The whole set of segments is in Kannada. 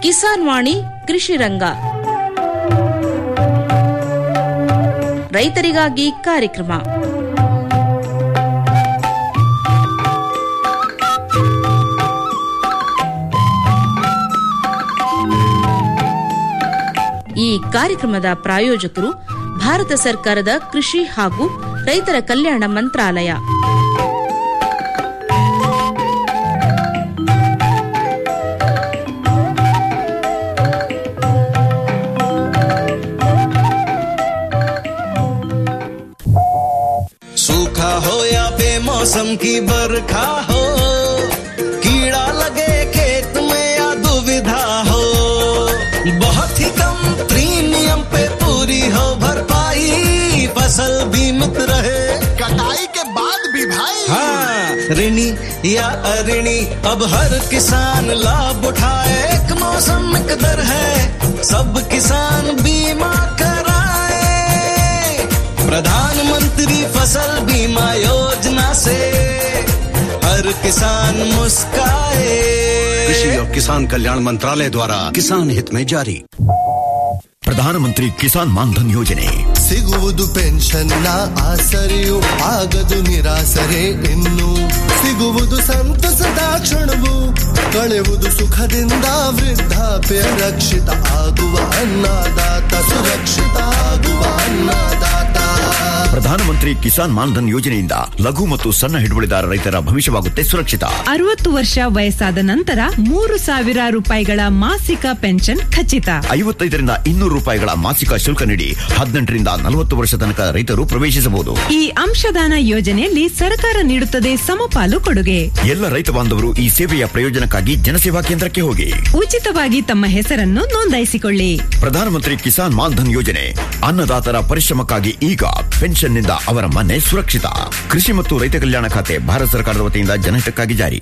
ಕಿಸಾನ್ ವಾಣಿ ಕೃಷಿ ರಂಗ ರೈತರಿಗಾಗಿ ಕಾರ್ಯಕ್ರಮ ಈ ಕಾರ್ಯಕ್ರಮದ ಪ್ರಾಯೋಜಕರು ಭಾರತ ಸರ್ಕಾರದ ಕೃಷಿ ಹಾಗೂ ರೈತರ ಕಲ್ಯಾಣ ಮಂತ್ರಾಲಯ सूखा हो या बेमौसम की बरखा हो कीड़ा लगे खेत में या दुविधा हो बहुत ही कम प्रीमियम पे पूरी हो भरपाई फसल बीमित रहे कटाई के बाद भी भाई हाँ ऋणी या अऋणी अब हर किसान लाभ उठाए एक मौसम एक दर है सब किसान बीमा कराए प्रधानमंत्री फसल बीमा योजना से हर किसान मुस्काए कृषि और किसान कल्याण मंत्रालय द्वारा किसान हित में जारी ಪ್ರಧಾನಮಂತ್ರಿ ಕಿಸಾನ್ ಮಾನ್ಧನ್ ಯೋಜನೆ ಸಿಗುವುದು ಪೆನ್ಷನ್ನ ಆಸರೆಯು ಆಗದು ನಿರಾಸರೆ ಇನ್ನು ಸಿಗುವುದು ಸಂತಸದ ಕ್ಷಣವು ಕಳೆಯುವುದು ಸುಖದಿಂದ ವೃದ್ಧಾಪ್ಯ ರಕ್ಷಿತ ಆಗುವ ಅನ್ನದಾತ ಸುರಕ್ಷಿತ ಆಗುವ ಅನ್ನದಾತ ಪ್ರಧಾನಮಂತ್ರಿ ಕಿಸಾನ್ ಮಾನ್ಧನ್ ಯೋಜನೆಯಿಂದ ಲಘು ಮತ್ತು ಸಣ್ಣ ಹಿಡುವಳಿದಾರ ರೈತರ ಭವಿಷ್ಯವಾಗುತ್ತೆ ಸುರಕ್ಷಿತ ಅರವತ್ತು ವರ್ಷ ವಯಸ್ಸಾದ ನಂತರ ಮೂರು ಸಾವಿರ ರೂಪಾಯಿಗಳ ಮಾಸಿಕ ಪೆನ್ಷನ್ ಖಚಿತ ಐವತ್ತೈದರಿಂದ ಇನ್ನೂರು ರೂಪಾಯಿಗಳ ಮಾಸಿಕ ಶುಲ್ಕ ನೀಡಿ ಹದಿನೆಂಟರಿಂದ ನಲವತ್ತು ವರ್ಷ ತನಕ ರೈತರು ಪ್ರವೇಶಿಸಬಹುದು ಈ ಅಂಶದಾನ ಯೋಜನೆಯಲ್ಲಿ ಸರ್ಕಾರ ನೀಡುತ್ತದೆ ಸಮಪಾಲು ಕೊಡುಗೆ ಎಲ್ಲ ರೈತ ಬಾಂಧವರು ಈ ಸೇವೆಯ ಪ್ರಯೋಜನಕ್ಕಾಗಿ ಜನಸೇವಾ ಕೇಂದ್ರಕ್ಕೆ ಹೋಗಿ ಉಚಿತವಾಗಿ ತಮ್ಮ ಹೆಸರನ್ನು ನೋಂದಾಯಿಸಿಕೊಳ್ಳಿ ಪ್ರಧಾನಮಂತ್ರಿ ಕಿಸಾನ್ ಮಾನ್ಧನ್ ಯೋಜನೆ ಅನ್ನದಾತರ ಪರಿಶ್ರಮಕ್ಕಾಗಿ ಈಗ ಪೆನ್ಷನ್ನಿಂದ ಅವರ ಮನೆ ಸುರಕ್ಷಿತ ಕೃಷಿ ಮತ್ತು ರೈತ ಕಲ್ಯಾಣ ಖಾತೆ ಭಾರತ ಸರ್ಕಾರದ ವತಿಯಿಂದ ಜನಹಿತಕ್ಕಾಗಿ ಜಾರಿ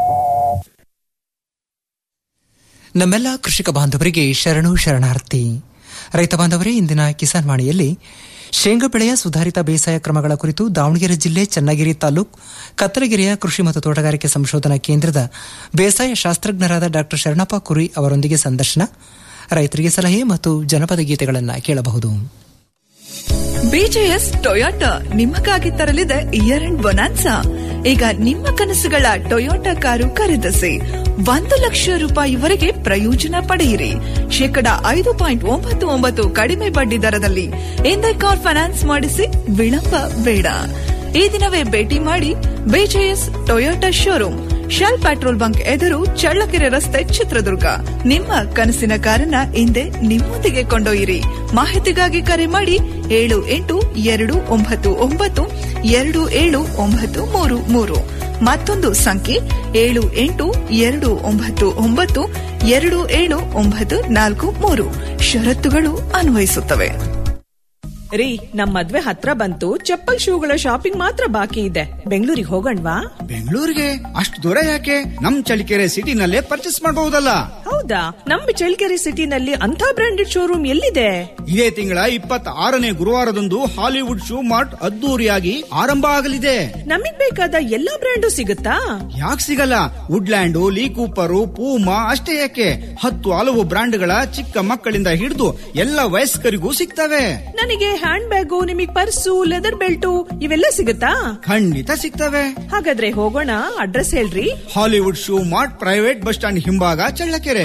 ನಮ್ಮೆಲ್ಲ ಕೃಷಿಕ ಬಾಂಧವರಿಗೆ ಶರಣು ಶರಣಾರ್ಥಿ ರೈತ ಬಾಂಧವರೇ ಇಂದಿನ ಕಿಸಾನ್ ವಾಣಿಯಲ್ಲಿ ಶೇಂಗಾ ಬೆಳೆಯ ಸುಧಾರಿತ ಬೇಸಾಯ ಕ್ರಮಗಳ ಕುರಿತು ದಾವಣಗೆರೆ ಜಿಲ್ಲೆ ಚನ್ನಗಿರಿ ತಾಲೂಕ್ ಕತ್ತಲಗಿರಿಯ ಕೃಷಿ ಮತ್ತು ತೋಟಗಾರಿಕೆ ಸಂಶೋಧನಾ ಕೇಂದ್ರದ ಬೇಸಾಯ ಶಾಸ್ತ್ರಜ್ಞರಾದ ಡಾಕ್ಟರ್ ಶರಣಪ್ಪ ಕುರಿ ಅವರೊಂದಿಗೆ ಸಂದರ್ಶನ ರೈತರಿಗೆ ಸಲಹೆ ಮತ್ತು ಜನಪದ ಗೀತೆಗಳನ್ನು ಕೇಳಬಹುದು ಬಿಜೆಎಸ್ ಟೊಯೋಟಾ ನಿಮಗಾಗಿ ತರಲಿದೆ ಇಯರ್ ಅಂಡ್ ಬೊನಾನ್ಸಾ ಈಗ ನಿಮ್ಮ ಕನಸುಗಳ ಟೊಯೋಟಾ ಕಾರು ಖರೀದಿಸಿ ಒಂದು ಲಕ್ಷ ರೂಪಾಯಿವರೆಗೆ ಪ್ರಯೋಜನ ಪಡೆಯಿರಿ ಶೇಕಡ ಐದು ಪಾಯಿಂಟ್ ಒಂಬತ್ತು ಒಂಬತ್ತು ಕಡಿಮೆ ಬಡ್ಡಿ ದರದಲ್ಲಿ ಎಂದೇ ಕಾರ್ ಫೈನಾನ್ಸ್ ಮಾಡಿಸಿ ವಿಳಂಬ ಬೇಡ ಈ ದಿನವೇ ಭೇಟಿ ಮಾಡಿ BJS Toyota showroom Shell petrol bunk ಎದುರು ಚಳ್ಳಕೆರೆ ರಸ್ತೆ ಚಿತ್ರದುರ್ಗ ನಿಮ್ಮ ಕನಸಿನ ಕಾರನ್ನ ಹಿಂದೆ ನಿಮ್ಮೊಂದಿಗೆ ಕೊಂಡೊಯ್ಯಿರಿ ಮಾಹಿತಿಗಾಗಿ ಕರೆ ಮಾಡಿ ಏಳು ಎಂಟು ಎರಡು ಒಂಬತ್ತು ಒಂಬತ್ತು ಎರಡು ಏಳು ಒಂಬತ್ತು ಮೂರು ಮೂರು ಮತ್ತೊಂದು ಸಂಖ್ಯೆ ಏಳು ಎಂಟು ಎರಡು ಒಂಬತ್ತು ಒಂಬತ್ತು ಎರಡು ಏಳು ಒಂಬತ್ತು ನಾಲ್ಕು ಮೂರು ಷರತ್ತುಗಳು ಅನ್ವಯಿಸುತ್ತವೆ ರೀ ನಮ್ ಮದ್ವೆ ಹತ್ರ ಬಂತು ಚಪ್ಪಲ್ ಶೂಗಳ ಶಾಪಿಂಗ್ ಮಾತ್ರ ಬಾಕಿ ಇದೆ ಬೆಂಗಳೂರಿಗೆ ಹೋಗಣ್ವಾ ಬೆಂಗಳೂರಿಗೆ ಅಷ್ಟು ದೂರ ಯಾಕೆ ನಮ್ ಚಳಿಕೆರೆ ಸಿಟಿನಲ್ಲೇ ಪರ್ಚೇಸ್ ಮಾಡಬಹುದಲ್ಲ ಹೌದಾ ನಮ್ ಚಳ್ಳಕೆರೆ ಸಿಟಿನಲ್ಲಿ ಅಂತ ಬ್ರಾಂಡೆಡ್ ಶೋರೂಮ್ ಎಲ್ಲಿದೆ ಇದೇ ತಿಂಗಳ ಇಪ್ಪತ್ತ ಆರನೇ ಗುರುವಾರದಂದು ಹಾಲಿವುಡ್ ಶೂ ಮಾರ್ಟ್ ಅದ್ದೂರಿಯಾಗಿ ಆರಂಭ ಆಗಲಿದೆ ನಮಗ್ ಬೇಕಾದ ಎಲ್ಲಾ ಬ್ರ್ಯಾಂಡು ಸಿಗುತ್ತಾ ಯಾಕೆ ಸಿಗಲ್ಲ ವುಡ್ಲ್ಯಾಂಡು ಲೀ ಕೂಪರು ಪೂಮಾ ಅಷ್ಟೇ ಯಾಕೆ ಹತ್ತು ಹಲವು ಬ್ರಾಂಡ್ಗಳ ಚಿಕ್ಕ ಮಕ್ಕಳಿಂದ ಹಿಡಿದು ಎಲ್ಲ ವಯಸ್ಕರಿಗೂ ಸಿಗ್ತವೆ ನನಗೆ ಹ್ಯಾಂಡ್ ಬ್ಯಾಗು ನಿಮಗ್ ಪರ್ಸು ಲೆದರ್ ಬೆಲ್ಟು ಇವೆಲ್ಲ ಸಿಗುತ್ತಾ ಖಂಡಿತ ಸಿಗ್ತವೆ ಹಾಗಾದ್ರೆ ಹೋಗೋಣ ಅಡ್ರೆಸ್ ಹೇಳ್ರಿ Hollywood shoe mart private bus stand ಹಿಂಭಾಗ ಚಳ್ಳಕೆರೆ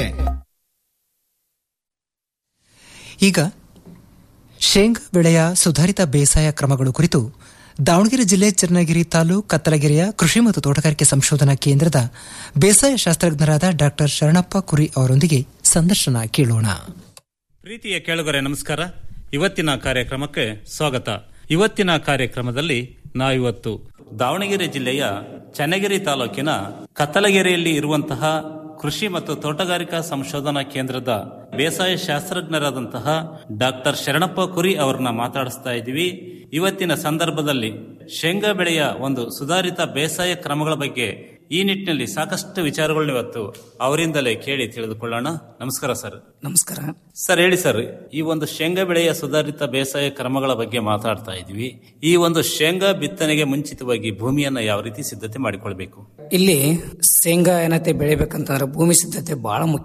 ಈಗ ಶೇಂಗಾ ಬೆಳೆಯ ಸುಧಾರಿತ ಬೇಸಾಯ ಕ್ರಮಗಳು ಕುರಿತು ದಾವಣಗೆರೆ ಜಿಲ್ಲೆ ಚನ್ನಗಿರಿ ತಾಲೂಕು ಕತ್ತಲಗೆರೆಯ ಕೃಷಿ ಮತ್ತು ತೋಟಗಾರಿಕೆ ಸಂಶೋಧನಾ ಕೇಂದ್ರದ ಬೇಸಾಯ ಶಾಸ್ತ್ರಜ್ಞರಾದ ಡಾಕ್ಟರ್ ಶರಣಪ್ಪ ಕುರಿ ಅವರೊಂದಿಗೆ ಸಂದರ್ಶನ ಕೇಳೋಣ ಪ್ರೀತಿಯ ಕೇಳುಗರೆ ನಮಸ್ಕಾರ ಇವತ್ತಿನ ಕಾರ್ಯಕ್ರಮಕ್ಕೆ ಸ್ವಾಗತ ಇವತ್ತಿನ ಕಾರ್ಯಕ್ರಮದಲ್ಲಿ ನಾವಿವತ್ತು ದಾವಣಗೆರೆ ಜಿಲ್ಲೆಯ ಚನ್ನಗಿರಿ ತಾಲೂಕಿನ ಕತ್ತಲಗೆರೆಯಲ್ಲಿ ಇರುವಂತಹ ಕೃಷಿ ಮತ್ತು ತೋಟಗಾರಿಕಾ ಸಂಶೋಧನಾ ಕೇಂದ್ರದ ಬೇಸಾಯ ಶಾಸ್ತ್ರಜ್ಞರಾದಂತಹ ಡಾಕ್ಟರ್ ಶರಣಪ್ಪ ಕುರಿ ಅವರನ್ನ ಮಾತಾಡಿಸ್ತಾ ಇದ್ದೀವಿ ಇವತ್ತಿನ ಸಂದರ್ಭದಲ್ಲಿ ಶೇಂಗಾ ಬೆಳೆಯ ಒಂದು ಸುಧಾರಿತ ಬೇಸಾಯ ಕ್ರಮಗಳ ಬಗ್ಗೆ ಈ ನಿಟ್ಟಿನಲ್ಲಿ ಸಾಕಷ್ಟು ವಿಚಾರಗಳನ್ನ ಇವತ್ತು ಅವರಿಂದಲೇ ಕೇಳಿ ತಿಳಿದುಕೊಳ್ಳೋಣ ನಮಸ್ಕಾರ ಸರ್ ನಮಸ್ಕಾರ ಸರ್ ಹೇಳಿ ಸರ್ ಈ ಒಂದು ಶೇಂಗಾ ಬೆಳೆಯ ಸುಧಾರಿತ ಬೇಸಾಯ ಕ್ರಮಗಳ ಬಗ್ಗೆ ಮಾತಾಡ್ತಾ ಇದ್ವಿ ಈ ಒಂದು ಶೇಂಗಾ ಬಿತ್ತನೆಗೆ ಮುಂಚಿತವಾಗಿ ಭೂಮಿಯನ್ನ ಯಾವ ರೀತಿ ಸಿದ್ಧತೆ ಮಾಡಿಕೊಳ್ಬೇಕು ಇಲ್ಲಿ ಶೇಂಗಾ ಏನೈತೆ ಬೆಳಿಬೇಕಂತಂದ್ರೆ ಭೂಮಿ ಸಿದ್ಧತೆ ಬಹಳ ಮುಖ್ಯ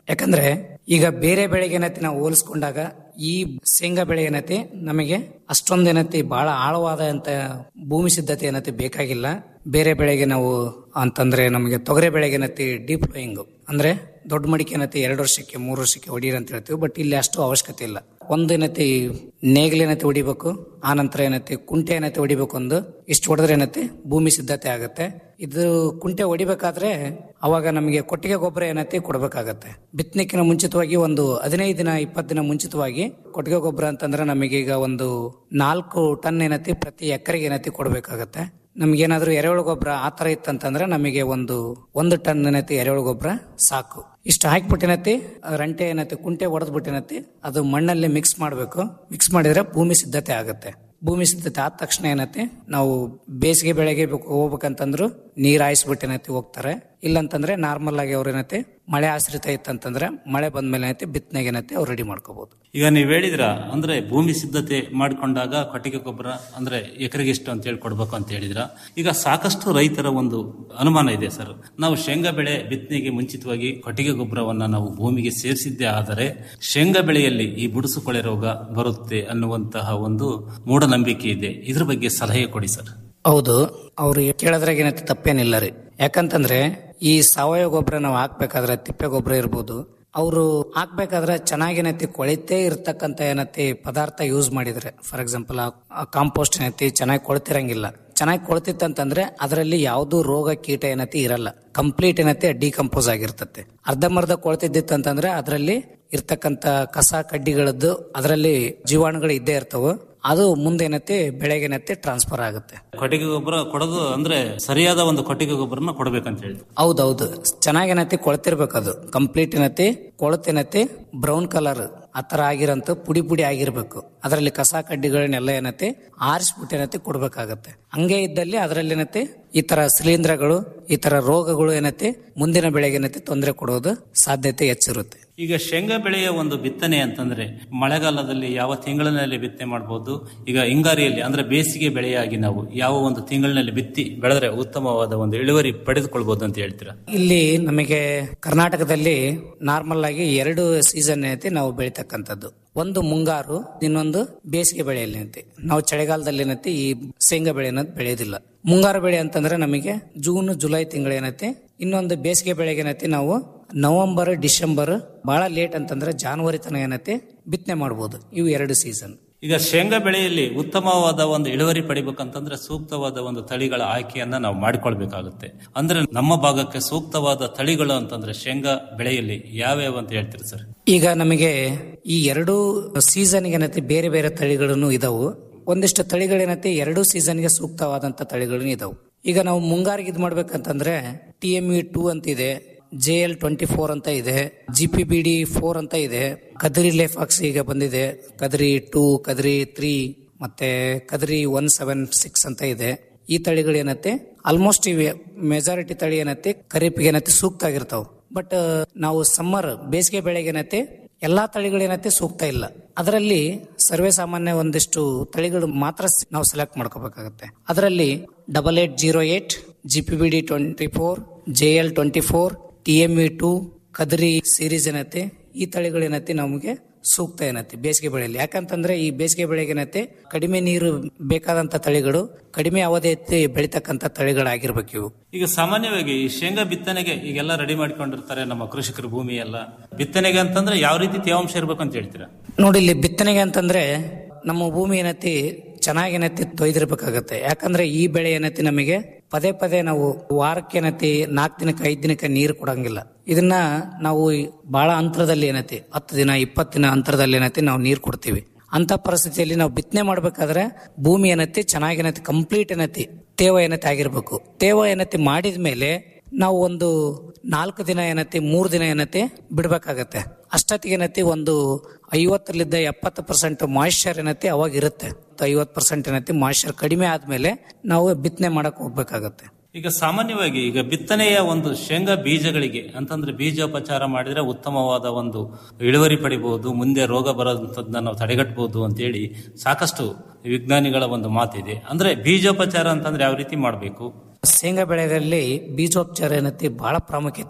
ಯಾಕಂದ್ರೆ ಈಗ ಬೇರೆ ಬೆಳೆಗೆ ಏನೈತಿ ನಾವು ಹೋಲಿಸ್ಕೊಂಡಾಗ ಈ ಶೇಂಗಾ ಬೆಳೆ ಏನೈತಿ ನಮಗೆ ಅಷ್ಟೊಂದು ಏನೈತಿ ಬಹಳ ಆಳವಾದ ಅಂತ ಭೂಮಿ ಸಿದ್ಧತೆ ಏನೈತಿ ಬೇಕಾಗಿಲ್ಲ ಬೇರೆ ಬೆಳೆಗೆ ನಾವು ಅಂತಂದ್ರೆ ನಮಗೆ ತೊಗರೆ ಬೆಳೆಗೆ ಏನೈತಿ ಡೀಪ್ ಫ್ಲೋಯಿಂಗ್ ಅಂದ್ರೆ ದೊಡ್ಡ ಮಡಿಕೆ ಏನೈತಿ ಎರಡು ವರ್ಷಕ್ಕೆ ಮೂರು ವರ್ಷಕ್ಕೆ ಹೊಡೀರಿ ಅಂತ ಹೇಳ್ತೀವಿ ಬಟ್ ಇಲ್ಲಿ ಅಷ್ಟು ಅವಶ್ಯಕತೆ ಇಲ್ಲ ಒಂದು ಏನೈತಿ ನೇಗಿಲು ಏನೈತಿ ಹೊಡಿಬೇಕು ಆ ನಂತರ ಏನೈತಿ ಕುಂಟೆ ಏನೈತಿ ಹೊಡಿಬೇಕು ಒಂದು ಇಷ್ಟು ಹೊಡೆದ್ರೆ ಏನೈತಿ ಭೂಮಿ ಸಿದ್ಧತೆ ಆಗುತ್ತೆ ಇದು ಕುಂಟೆ ಹೊಡಿಬೇಕಾದ್ರೆ ಅವಾಗ ನಮಗೆ ಕೊಟ್ಟಿಗೆ ಗೊಬ್ಬರ ಏನೈತಿ ಕೊಡಬೇಕಾಗತ್ತೆ ಬಿತ್ತನೆಕ್ಕಿನ ಮುಂಚಿತವಾಗಿ ಒಂದು ಹದಿನೈದು ದಿನ ಇಪ್ಪತ್ತು ದಿನ ಮುಂಚಿತವಾಗಿ ಕೊಟ್ಟಿಗೆ ಗೊಬ್ಬರ ಅಂತಂದ್ರೆ ನಮಗೆ ಈಗ ಒಂದು ನಾಲ್ಕು ಟನ್ ಏನೈತಿ ಪ್ರತಿ ಎಕರೆಗೆ ಏನೈತಿ ಕೊಡಬೇಕಾಗತ್ತೆ ನಮ್ಗೇನಾದ್ರೂ ಎರೆಹುಳು ಗೊಬ್ಬರ ಆ ತರ ಇತ್ತಂತಂದ್ರೆ ನಮಗೆ ಒಂದು ಒಂದು ಟನ್ ಏನೈತಿ ಎರೆಹುಳು ಗೊಬ್ಬರ ಸಾಕು ಇಷ್ಟು ಹಾಕ್ಬಿಟ್ಟಿನತಿ ರಂಟೆ ಏನೈತಿ ಕುಂಟೆ ಹೊಡೆದ್ಬಿಟ್ಟಿನತಿ ಅದು ಮಣ್ಣಲ್ಲಿ ಮಿಕ್ಸ್ ಮಾಡಬೇಕು ಮಿಕ್ಸ್ ಮಾಡಿದ್ರೆ ಭೂಮಿ ಸಿದ್ಧತೆ ಆಗುತ್ತೆ ಭೂಮಿ ಸಿದ್ಧತೆ ಆದ ತಕ್ಷಣ ಏನೈತಿ ನಾವು ಬೇಸಿಗೆ ಬೆಳೆಗೆ ಬೇಕು- ಹೋಗ್ಬೇಕಂತಂದ್ರು ನೀರ್ ಹಾಯಿಸ್ಬಿಟ್ಟೇನೈತಿ ಹೋಗ್ತಾರೆ ಇಲ್ಲಂತಂದ್ರೆ ನಾರ್ಮಲ್ ಆಗಿ ಅವ್ರ ಏನೈತಿ ಮಳೆ ಆಶ್ರಿತ ಇತ್ತಂತಂದ್ರೆ ಮಳೆ ಬಂದ್ಮೇಲೆ ಏನೈತಿ ಬಿತ್ತನೆಗೆ ಏನೈತಿ ಅವ್ರು ರೆಡಿ ಮಾಡ್ಕೋಬಹುದು ಈಗ ನೀವು ಹೇಳಿದ್ರ ಅಂದ್ರೆ ಭೂಮಿ ಸಿದ್ಧತೆ ಮಾಡಿಕೊಂಡಾಗ ಕೊಟ್ಟಿಗೆ ಗೊಬ್ಬರ ಅಂದ್ರೆ ಎಕರೆಗೆ ಎಷ್ಟು ಅಂತ ಹೇಳಿ ಕೊಡ್ಬೇಕು ಅಂತ ಹೇಳಿದ್ರ ಈಗ ಸಾಕಷ್ಟು ರೈತರ ಒಂದು ಅನುಮಾನ ಇದೆ ಸರ್ ನಾವು ಶೇಂಗಾ ಬೆಳೆ ಬಿತ್ತನೆಗೆ ಮುಂಚಿತವಾಗಿ ಕೊಟ್ಟಿಗೆ ಗೊಬ್ಬರವನ್ನ ನಾವು ಭೂಮಿಗೆ ಸೇರಿಸಿದ್ದೇ ಆದರೆ ಶೇಂಗಾ ಬೆಳೆಯಲ್ಲಿ ಈ ಬುಡುಸು ಕೊಳೆ ರೋಗ ಬರುತ್ತೆ ಅನ್ನುವಂತಹ ಒಂದು ಮೂಢನಂಬಿಕೆ ಇದೆ ಇದ್ರ ಬಗ್ಗೆ ಸಲಹೆ ಕೊಡಿ ಸರ್ ಹೌದು ಅವ್ರು ಕೇಳೋದ್ರಾಗ ಏನೈತಿ ತಪ್ಪೇನಿಲ್ಲ ರೀ ಯಾಕಂತಂದ್ರೆ ಈ ಸಾವಯವ ಗೊಬ್ಬರ ನಾವು ಹಾಕ್ಬೇಕಾದ್ರೆ ತಿಪ್ಪೆ ಗೊಬ್ಬರ ಇರ್ಬೋದು ಅವರು ಹಾಕ್ಬೇಕಾದ್ರೆ ಚೆನ್ನಾಗೇನೈತಿ ಕೊಳಿತೇ ಇರ್ತಕ್ಕಂಥ ಏನೈತಿ ಪದಾರ್ಥ ಯೂಸ್ ಮಾಡಿದ್ರೆ ಫಾರ್ ಎಕ್ಸಾಂಪಲ್ ಕಾಂಪೋಸ್ಟ್ ಏನೈತಿ ಚೆನ್ನಾಗಿ ಕೊಳ್ತಿರಂಗಿಲ್ಲ ಚೆನ್ನಾಗಿ ಕೊಳ್ತಿತ್ತಂತಂದ್ರೆ ಅದರಲ್ಲಿ ಯಾವ್ದು ರೋಗ ಕೀಟ ಏನೈತಿ ಇರಲ್ಲ ಕಂಪ್ಲೀಟ್ ಏನೈತಿ ಡಿಕಂಪೋಸ್ ಆಗಿರ್ತತೆ ಅರ್ಧಂಬರ್ಧ ಕೊಳ್ತಿದ್ದಿತ್ತಂತಂದ್ರೆ ಅದರಲ್ಲಿ ಇರ್ತಕ್ಕಂಥ ಕಸ ಕಡ್ಡಿಗಳದ್ದು ಅದರಲ್ಲಿ ಜೀವಾಣುಗಳು ಇದ್ದೇ ಇರ್ತಾವ ಅದು ಮುಂದೆ ಏನೈತಿ ಬೆಳೆಗೆ ಏನೈತಿ ಟ್ರಾನ್ಸ್ಫರ್ ಆಗುತ್ತೆ ಕೊಟ್ಟಿಗೆ ಗೊಬ್ಬರ ಕೊಡೋದು ಅಂದ್ರೆ ಸರಿಯಾದ ಒಂದು ಕೊಟ್ಟಿಗೆ ಗೊಬ್ಬರನ ಕೊಡ್ಬೇಕಂತ ಹೇಳಿ ಹೌದೌದು ಚೆನ್ನಾಗಿ ಏನೈತಿ ಕೊಳ್ತಿರ್ಬೇಕು ಅದು ಕಂಪ್ಲೀಟ್ ಏನೈತಿ ಕೊಳತೇನೈತಿ ಬ್ರೌನ್ ಕಲರ್ ಆ ತರ ಆಗಿರಂತ ಪುಡಿ ಪುಡಿ ಆಗಿರ್ಬೇಕು ಅದರಲ್ಲಿ ಕಸ ಕಡ್ಡಿಗಳನ್ನೆಲ್ಲ ಏನೈತಿ ಆರಿಸ್ಬಿಟ್ಟು ಏನೈತಿ ಕೊಡ್ಬೇಕಾಗತ್ತೆ ಹಂಗೆ ಇದ್ದಲ್ಲಿ ಅದರಲ್ಲಿ ಏನೈತಿ ಈ ತರ ಶಿಲೀಂಧ್ರಗಳು ಈ ತರ ರೋಗಗಳು ಏನೈತಿ ಮುಂದಿನ ಬೆಳೆಗೆ ಏನೈತಿ ತೊಂದರೆ ಕೊಡೋದು ಸಾಧ್ಯತೆ ಹೆಚ್ಚಿರುತ್ತೆ ಈಗ ಶೇಂಗಾ ಬೆಳೆಯ ಒಂದು ಬಿತ್ತನೆ ಅಂತಂದ್ರೆ ಮಳೆಗಾಲದಲ್ಲಿ ಯಾವ ತಿಂಗಳಿನಲ್ಲಿ ಬಿತ್ತನೆ ಮಾಡಬಹುದು ಈಗ ಹಿಂಗಾರಿಯಲ್ಲಿ ಅಂದ್ರೆ ಬೇಸಿಗೆ ಬೆಳೆಯಾಗಿ ನಾವು ಯಾವ ಒಂದು ತಿಂಗಳಿನಲ್ಲಿ ಬಿತ್ತಿ ಬೆಳೆದ್ರೆ ಉತ್ತಮವಾದ ಒಂದು ಇಳುವರಿ ಪಡೆದುಕೊಳ್ಬಹುದು ಅಂತ ಹೇಳ್ತೀರಾ ಇಲ್ಲಿ ನಮಗೆ ಕರ್ನಾಟಕದಲ್ಲಿ ನಾರ್ಮಲ್ ಆಗಿ ಎರಡು ಸೀಸನ್ ಐತಿ ನಾವು ಬೆಳಿತಕ್ಕಂಥದ್ದು ಒಂದು ಮುಂಗಾರು ಇನ್ನೊಂದು ಬೇಸಿಗೆ ಬೆಳೆಯಲ್ಲಿ ಐತಿ ನಾವು ಚಳಿಗಾಲದಲ್ಲಿ ಏನೈತಿ ಈ ಶೇಂಗಾ ಬೆಳೆ ಅನ್ನೋದು ಬೆಳೆಯೋದಿಲ್ಲ ಮುಂಗಾರು ಬೆಳೆ ಅಂತಂದ್ರೆ ನಮಗೆ ಜೂನ್ ಜುಲೈ ತಿಂಗಳು ಏನೈತಿ ಇನ್ನೊಂದು ಬೇಸಿಗೆ ಬೆಳೆಗೆ ಏನೈತಿ ನಾವು ನವೆಂಬರ್ ಡಿಸೆಂಬರ್ ಬಹಳ ಲೇಟ್ ಅಂತಂದ್ರೆ ಜಾನ್ವರಿ ತನಕ ಏನೈತಿ ಬಿತ್ತನೆ ಮಾಡ್ಬೋದು ಇವು ಎರಡು ಸೀಸನ್ ಈಗ ಶೇಂಗಾ ಬೆಳೆಯಲ್ಲಿ ಉತ್ತಮವಾದ ಒಂದು ಇಳುವರಿ ಪಡಿಬೇಕಂತಂದ್ರೆ ಸೂಕ್ತವಾದ ಒಂದು ತಳಿಗಳ ಆಯ್ಕೆಯನ್ನ ನಾವು ಮಾಡಿಕೊಳ್ಬೇಕಾಗುತ್ತೆ ಅಂದ್ರೆ ನಮ್ಮ ಭಾಗಕ್ಕೆ ಸೂಕ್ತವಾದ ತಳಿಗಳು ಅಂತಂದ್ರೆ ಶೇಂಗಾ ಬೆಳೆಯಲ್ಲಿ ಯಾವ್ಯಾವ ಅಂತ ಹೇಳ್ತೀರಿ ಸರ್ ಈಗ ನಮಗೆ ಈ ಎರಡು ಸೀಸನ್ಗೆ ಏನೈತಿ ಬೇರೆ ಬೇರೆ ತಳಿಗಳನ್ನು ಇದಾವು ಒಂದಿಷ್ಟು ತಳಿಗಳೇನೈತಿ ಎರಡು ಸೀಸನ್ಗೆ ಸೂಕ್ತವಾದಂತ ತಳಿಗಳು ಇದಾವು ಈಗ ನಾವು ಮುಂಗಾರಿಗೆ ಇದು ಮಾಡ್ಬೇಕಂತಂದ್ರೆ ಟಿ ಎಂ ಇ ಟೂ ಅಂತ ಇದೆ ಜೆ ಎಲ್ ಟ್ವೆಂಟಿ ಫೋರ್ ಅಂತ ಇದೆ G P B D four ಅಂತ ಇದೆ ಕದರಿ ಲೇಫಾಕ್ಸ್ ಈಗ ಬಂದಿದೆ ಕದರಿ ಟೂ ಕದರಿ ತ್ರೀ ಮತ್ತೆ ಕದರಿ ಒನ್ ಸೆವೆನ್ ಸಿಕ್ಸ್ ಅಂತ ಇದೆ ಈ ತಳಿಗಳು ಏನತ್ತೆ ಆಲ್ಮೋಸ್ಟ್ ಇವೆ ಮೆಜಾರಿಟಿ ತಳಿ ಏನತ್ತೆ ಖರೀಫ್ಗೆ ಏನತ್ತೆ ಸೂಕ್ತ ಆಗಿರ್ತಾವ ಬಟ್ ನಾವು ಸಮ್ಮರ್ ಬೇಸಿಗೆ ಬೆಳೆಗೆ ಏನತ್ತೆ ಎಲ್ಲಾ ತಳಿಗಳು ಏನತ್ತೆ ಸೂಕ್ತ ಇಲ್ಲ ಅದರಲ್ಲಿ ಸರ್ವೇ ಸಾಮಾನ್ಯ ಒಂದಿಷ್ಟು ತಳಿಗಳು ಮಾತ್ರ ಸ್- ನಾವು ಸೆಲೆಕ್ಟ್ ಮಾಡ್ಕೋಬೇಕಾಗತ್ತೆ ಅದರಲ್ಲಿ double eight zero eight G P B D twenty four J L twenty four T M E two Kadiri series ಏನತ್ತೆ ಈ ತಳಿಗಳು ಏನತ್ತೆ ನಮಗೆ ಸೂಕ್ತ ಏನತ್ತೆ ಬೇಸಿಗೆ ಬೆಳೆಯಲ್ಲಿ ಯಾಕಂತಂದ್ರೆ ಈ ಬೇಸಿಗೆ ಬೆಳೆಗೆ ಏನತ್ತೆ ಕಡಿಮೆ ನೀರು ಬೇಕಾದಂತ ತಳಿಗಳು ಕಡಿಮೆ ಅವಧಿ ಬೆಳಿತಕ್ಕಂತ ತಳಿಗಳಾಗಿರ್ಬೇಕು ಇವು ಈಗ ಸಾಮಾನ್ಯವಾಗಿ ಈ ಶೇಂಗಾ ಬಿತ್ತನೆಗೆ ಈಗೆಲ್ಲ ರೆಡಿ ಮಾಡ್ಕೊಂಡಿರ್ತಾರೆ ನಮ್ಮ ಕೃಷಿಕರ ಭೂಮಿ ಎಲ್ಲ ಬಿತ್ತನೆಗೆ ಅಂತಂದ್ರೆ ಯಾವ ರೀತಿ ತೇವಾಂಶ ಇರ್ಬೇಕು ಅಂತ ಹೇಳ್ತೀರಾ ನೋಡಿ ಇಲ್ಲಿ ಬಿತ್ತನೆಗೆ ಅಂತಂದ್ರೆ ನಮ್ಮ ಭೂಮಿ ಏನೈತಿ ಚೆನ್ನಾಗಿ ಏನೈತಿ ತೊಯ್ದಿರ್ಬೇಕಾಗತ್ತೆ ಯಾಕಂದ್ರೆ ಈ ಬೆಳೆ ಏನೈತಿ ನಮಗೆ ಪದೇ ಪದೇ ನಾವು ವಾರಕ್ಕೆ ಏನೈತಿ ನಾಲ್ಕು ದಿನಕ್ಕೆ ಐದು ದಿನಕ್ಕೆ ನೀರು ಕೊಡಂಗಿಲ್ಲ ಇದನ್ನ ನಾವು ಬಹಳ ಅಂತರದಲ್ಲಿ ಏನೈತಿ ಹತ್ತು ದಿನ ಇಪ್ಪತ್ತು ದಿನ ಅಂತರದಲ್ಲಿ ಏನೈತಿ ನಾವು ನೀರು ಕೊಡ್ತೀವಿ ಅಂತ ಪರಿಸ್ಥಿತಿಯಲ್ಲಿ ನಾವು ಬಿತ್ತನೆ ಮಾಡ್ಬೇಕಾದ್ರೆ ಭೂಮಿ ಏನೈತಿ ಚೆನ್ನಾಗಿ ಏನೈತಿ ಕಂಪ್ಲೀಟ್ ಏನೈತಿ ತೇವ ಏನೈತಿ ಆಗಿರ್ಬೇಕು ತೇವ ಏನೈತಿ ಮಾಡಿದ ಮೇಲೆ ನಾವು ಒಂದು ನಾಲ್ಕು ದಿನ ಏನೈತಿ ಮೂರು ದಿನ ಏನೈತಿ ಬಿಡ್ಬೇಕಾಗತ್ತೆ ಅಷ್ಟೊತ್ತಿಗೆ ಏನೈತಿ ಒಂದು ಐವತ್ತರಿಂದ ಎಪ್ಪತ್ತು ಪರ್ಸೆಂಟ್ ಮಾಯಿಶ್ಚರ್ ಏನೈತಿ ಅವಾಗ ಇರುತ್ತೆ ಐವತ್ತು ಪರ್ಸೆಂಟ್ ಏನೈತಿ ಮಾಯಿಶ್ಚರ್ ಕಡಿಮೆ ಆದ್ಮೇಲೆ ನಾವು ಬಿತ್ತನೆ ಮಾಡಕ್ ಹೋಗ್ಬೇಕಾಗತ್ತೆ ಈಗ ಸಾಮಾನ್ಯವಾಗಿ ಈಗ ಬಿತ್ತನೆಯ ಒಂದು ಶೇಂಗಾ ಬೀಜಗಳಿಗೆ ಅಂತಂದ್ರೆ ಬೀಜೋಪಚಾರ ಮಾಡಿದ್ರೆ ಉತ್ತಮವಾದ ಒಂದು ಇಳುವರಿ ಪಡಿಬಹುದು ಮುಂದೆ ರೋಗ ಬರೋದಂಥದ್ದನ್ನ ನಾವು ತಡೆಗಟ್ಟಬಹುದು ಅಂತೇಳಿ ಸಾಕಷ್ಟು ವಿಜ್ಞಾನಿಗಳ ಒಂದು ಮಾತಿದೆ ಅಂದ್ರೆ ಬೀಜೋಪಚಾರ ಅಂತಂದ್ರೆ ಯಾವ ರೀತಿ ಮಾಡಬೇಕು ಶೇಂಗಾ ಬೆಳೆಗಳಲ್ಲಿ ಬೀಜೋಪಚಾರ ಏನೈತಿ ಬಹಳ ಪ್ರಾಮುಖ್ಯತೆ